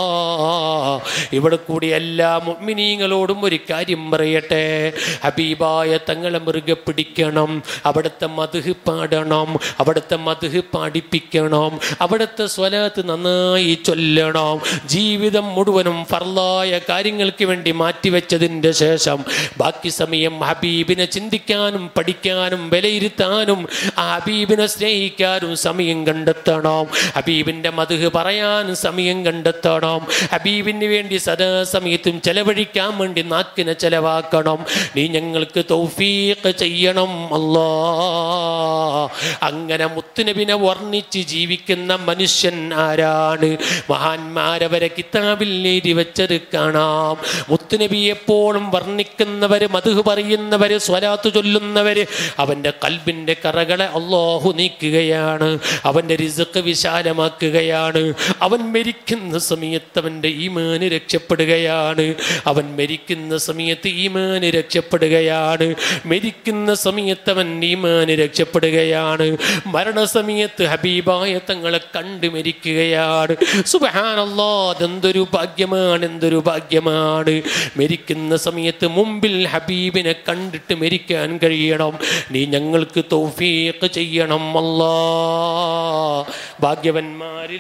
ഇവിടെ കൂടി എല്ലാ മുഅ്മിനീങ്ങളോടും ഒരു കാര്യം പറയട്ടെ ഹബീബായ തങ്ങളെ മുറുകെ പിടിക്കണം അവിടുത്തെ മധുഹ് പാടണം അവിടുത്തെ മധുഹ് പാടിപ്പിക്കണം അവിടുത്തെ സ്വലാത്ത് നന്നായി ചൊല്ലണം ജീവിതം മുഴുവനും ഫർലായ കാര്യങ്ങൾക്ക് വേണ്ടി മാറ്റിവെച്ചതിൻ്റെ ശേഷം ബാക്കി സമയം ഹബീബിനെ ചിന്തിക്കാനും പഠിക്കാനും വിലയിരുത്താനും ആ ഹബീബിനെ സ്നേഹിക്കാനും സമയം കണ്ടെത്തണം ഹബീബിൻ്റെ മധുഹ് പറയാനും സമയം കണ്ടെത്തണം ഹബീബിന് വേണ്ടി സദാസമയത്തും ചെലവഴിക്കാൻ വേണ്ടി നാക്കിനെ ചെലവാക്കണം നീ ഞങ്ങൾക്ക് തൗഫീഖ് ചെയ്യണം അല്ലാ അങ്ങനെ മുത്തുനബിനെ വർണ്ണിച്ച് ജീവിക്കുന്ന മനുഷ്യൻ ആരാണ് മഹാന്മാരവരെ കിതാബിൽ എഴുതി വെച്ചത് കാണാം മുത്തുനബി എപ്പോഴും വർണ്ണിക്കുന്നവര് മധു പറയുന്നവര് സ്വലാത്ത് ചൊല്ലുന്നവര് അവന്റെ കൽബിന്റെ കറകളെ അള്ളാഹു നീക്കുകയാണ് അവന്റെ റിസക്ക് വിശാലമാക്കുകയാണ് അവൻ മരിക്കുന്ന സമയത്ത് അവന്റെ ഈമാന് രക്ഷപ്പെടുകയാണ് അവൻ മരിക്കുന്ന സമയത്ത് ഈമാന് രക്ഷപ്പെടുകയാണ് മരിക്കുന്ന സമയത്ത് അവൻ ഈമാന് രക്ഷപ്പെടുകയാണ് മരണസമയത്ത് ഹബീബായ തങ്ങളെ കണ്ടു മരിക്കുകയാണ് സുബഹാനല്ലാ അതെന്തൊരു ഭാഗ്യമാണ് എന്തൊരു ഭാഗ്യമാണ് മരിക്കുന്ന സമയത്ത് മുമ്പിൽ ഹബീബിനെ കണ്ടിട്ട് മരിക്കാൻ കഴിയണം നീ ഞങ്ങൾക്ക് തൗഫീഖ് ചെയ്യണം അല്ലാ ഭാഗ്യവന്മാരിൽ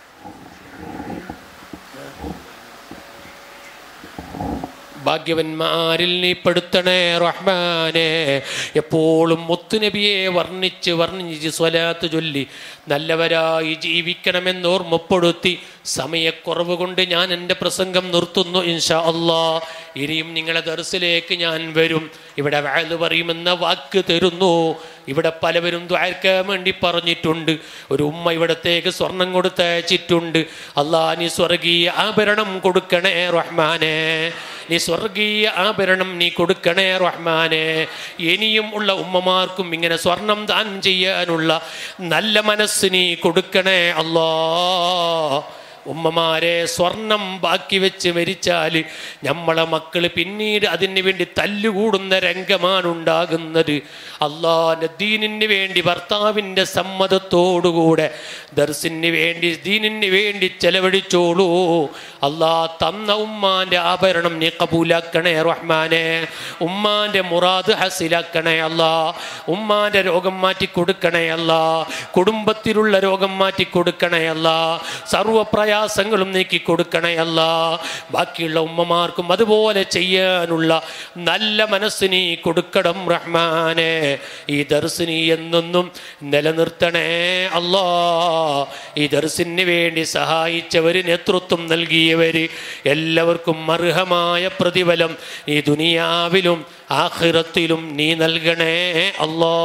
ഭാഗ്യവന്മാരിൽ നീ പെടുത്തണേ റഹ്മാനെ എപ്പോഴും മുത്തുനബിയെ വർണ്ണിച്ച് വർണ്ണിച്ച് സ്വലാത്ത് ചൊല്ലി നല്ലവരായി ജീവിക്കണമെന്ന് ഓർമ്മപ്പെടുത്തി സമയക്കുറവ് കൊണ്ട് ഞാൻ എൻ്റെ പ്രസംഗം നിർത്തുന്നു ഇൻഷാ അള്ളാ ഇനിയും നിങ്ങളെ ദർസിലേക്ക് ഞാൻ വരും ഇവിടെ വാഴ് പറയുമെന്ന വാക്ക് തരുന്നു ഇവിടെ പലവരും ദ്വാരക്കാൻ വേണ്ടി പറഞ്ഞിട്ടുണ്ട് ഒരു ഉമ്മ ഇവിടത്തേക്ക് സ്വർണം കൊടുത്തയച്ചിട്ടുണ്ട് അള്ളാ നീ സ്വർഗീയ ആഭരണം കൊടുക്കണേ റഹ്മാനെ നീ സ്വർഗീയ ആഭരണം നീ കൊടുക്കണേ റഹ്മാനെ ഇനിയും ഉള്ള ഉമ്മമാർക്കും ഇങ്ങനെ സ്വർണം ദാനം ചെയ്യാനുള്ള നല്ല മനസ്സ് നീ കൊടുക്കണേ അല്ലാ ഉമ്മമാരെ സ്വർണം ബാക്കി വെച്ച് മരിച്ചാൽ നമ്മളെ മക്കൾ പിന്നീട് അതിന് വേണ്ടി തല്ലുകൂടുന്ന രംഗമാണ് ഉണ്ടാകുന്നത് അള്ളാന്റെ ദീനിന് വേണ്ടി ഭർത്താവിൻ്റെ സമ്മതത്തോടുകൂടെ ദർസിന് വേണ്ടി ദീനിന് വേണ്ടി ചെലവഴിച്ചോളൂ അള്ളാ തന്ന ഉമ്മാന്റെ ആഭരണം നീ കബൂലാക്കണേ റഹ്മാനെ ഉമ്മാന്റെ മുറാദ് ഹസിലാക്കണേ അല്ലാ ഉമ്മാന്റെ രോഗം മാറ്റി കൊടുക്കണേ അല്ലാ കുടുംബത്തിലുള്ള രോഗം മാറ്റി കൊടുക്കണേ അല്ലാ സർവപ്രയാസങ്ങളും നീക്കി കൊടുക്കണേ അല്ലാ ബാക്കിയുള്ള ഉമ്മമാർക്കും അതുപോലെ ചെയ്യാനുള്ള നല്ല മനസ്സ് നീ കൊടുക്കണം റഹ്മാനെ ഈ ദർസിനി എന്നൊന്നും നിലനിർത്തണേ അല്ലാ ഈ ദർസിന് വേണ്ടി സഹായിച്ചവര് നേതൃത്വം നൽകിയവര് എല്ലാവർക്കും അർഹമായ പ്രതിഫലം ഈ ദുനിയാവിലും ആഖിറത്തിലും നീ നൽകണേ അല്ലാ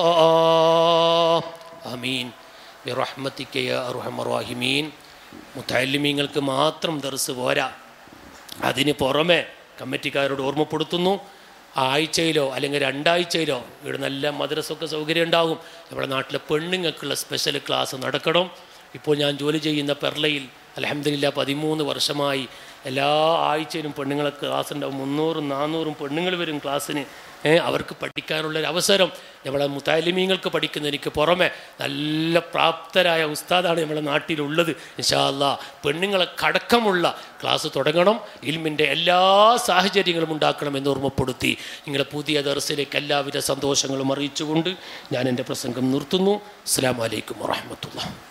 അമീൻ ബിറഹ്മത്തിക്ക യാ അർഹമർ റഹീമീൻ മുത്തല്ലിമീങ്ങൾക്ക് മാത്രം ദർസ് പോരാ അതിന് പുറമെ കമ്മിറ്റിക്കാരോട് ഓർമ്മപ്പെടുത്തുന്നു ആഴ്ചയിലോ അല്ലെങ്കിൽ രണ്ടാഴ്ചയിലോ ഇവിടെ നല്ല മദ്രസൊക്കെ സൗകര്യം ഉണ്ടാകും നമ്മുടെ നാട്ടിലെ പെണ്ണുങ്ങൾക്കുള്ള സ്പെഷ്യൽ ക്ലാസ് നടക്കണം ഇപ്പോൾ ഞാൻ ജോലി ചെയ്യുന്ന പെർളയിൽ അലഹമില്ല പതിമൂന്ന് വർഷമായി എല്ലാ ആഴ്ചയിലും പെണ്ണുങ്ങളെ ക്ലാസ് ഉണ്ടാവും മുന്നൂറും നാന്നൂറും പെണ്ണുങ്ങൾ വരും ക്ലാസ്സിന് ഏ, അവർക്ക് പഠിക്കാനുള്ളൊരു അവസരം നമ്മളെ മുത്താലിമീങ്ങൾക്ക് പഠിക്കുന്നതിന് പുറമെ നല്ല പ്രാപ്തരായ ഉസ്താദാണ് നമ്മുടെ നാട്ടിലുള്ളത് ഇൻഷാല്ല പെണ്ണുങ്ങളെ കടക്കമുള്ള ക്ലാസ് തുടങ്ങണം ഇൽമിൻ്റെ എല്ലാ സാഹചര്യങ്ങളും ഉണ്ടാക്കണം എന്ന് ഓർമ്മപ്പെടുത്തി നിങ്ങളെ പുതിയ ദർസിലേക്ക് എല്ലാവിധ സന്തോഷങ്ങളും അറിയിച്ചുകൊണ്ട് ഞാൻ എൻ്റെ പ്രസംഗം നിർത്തുന്നു അസ്സാം വലൈക്കും വാഹമത്തുള്ള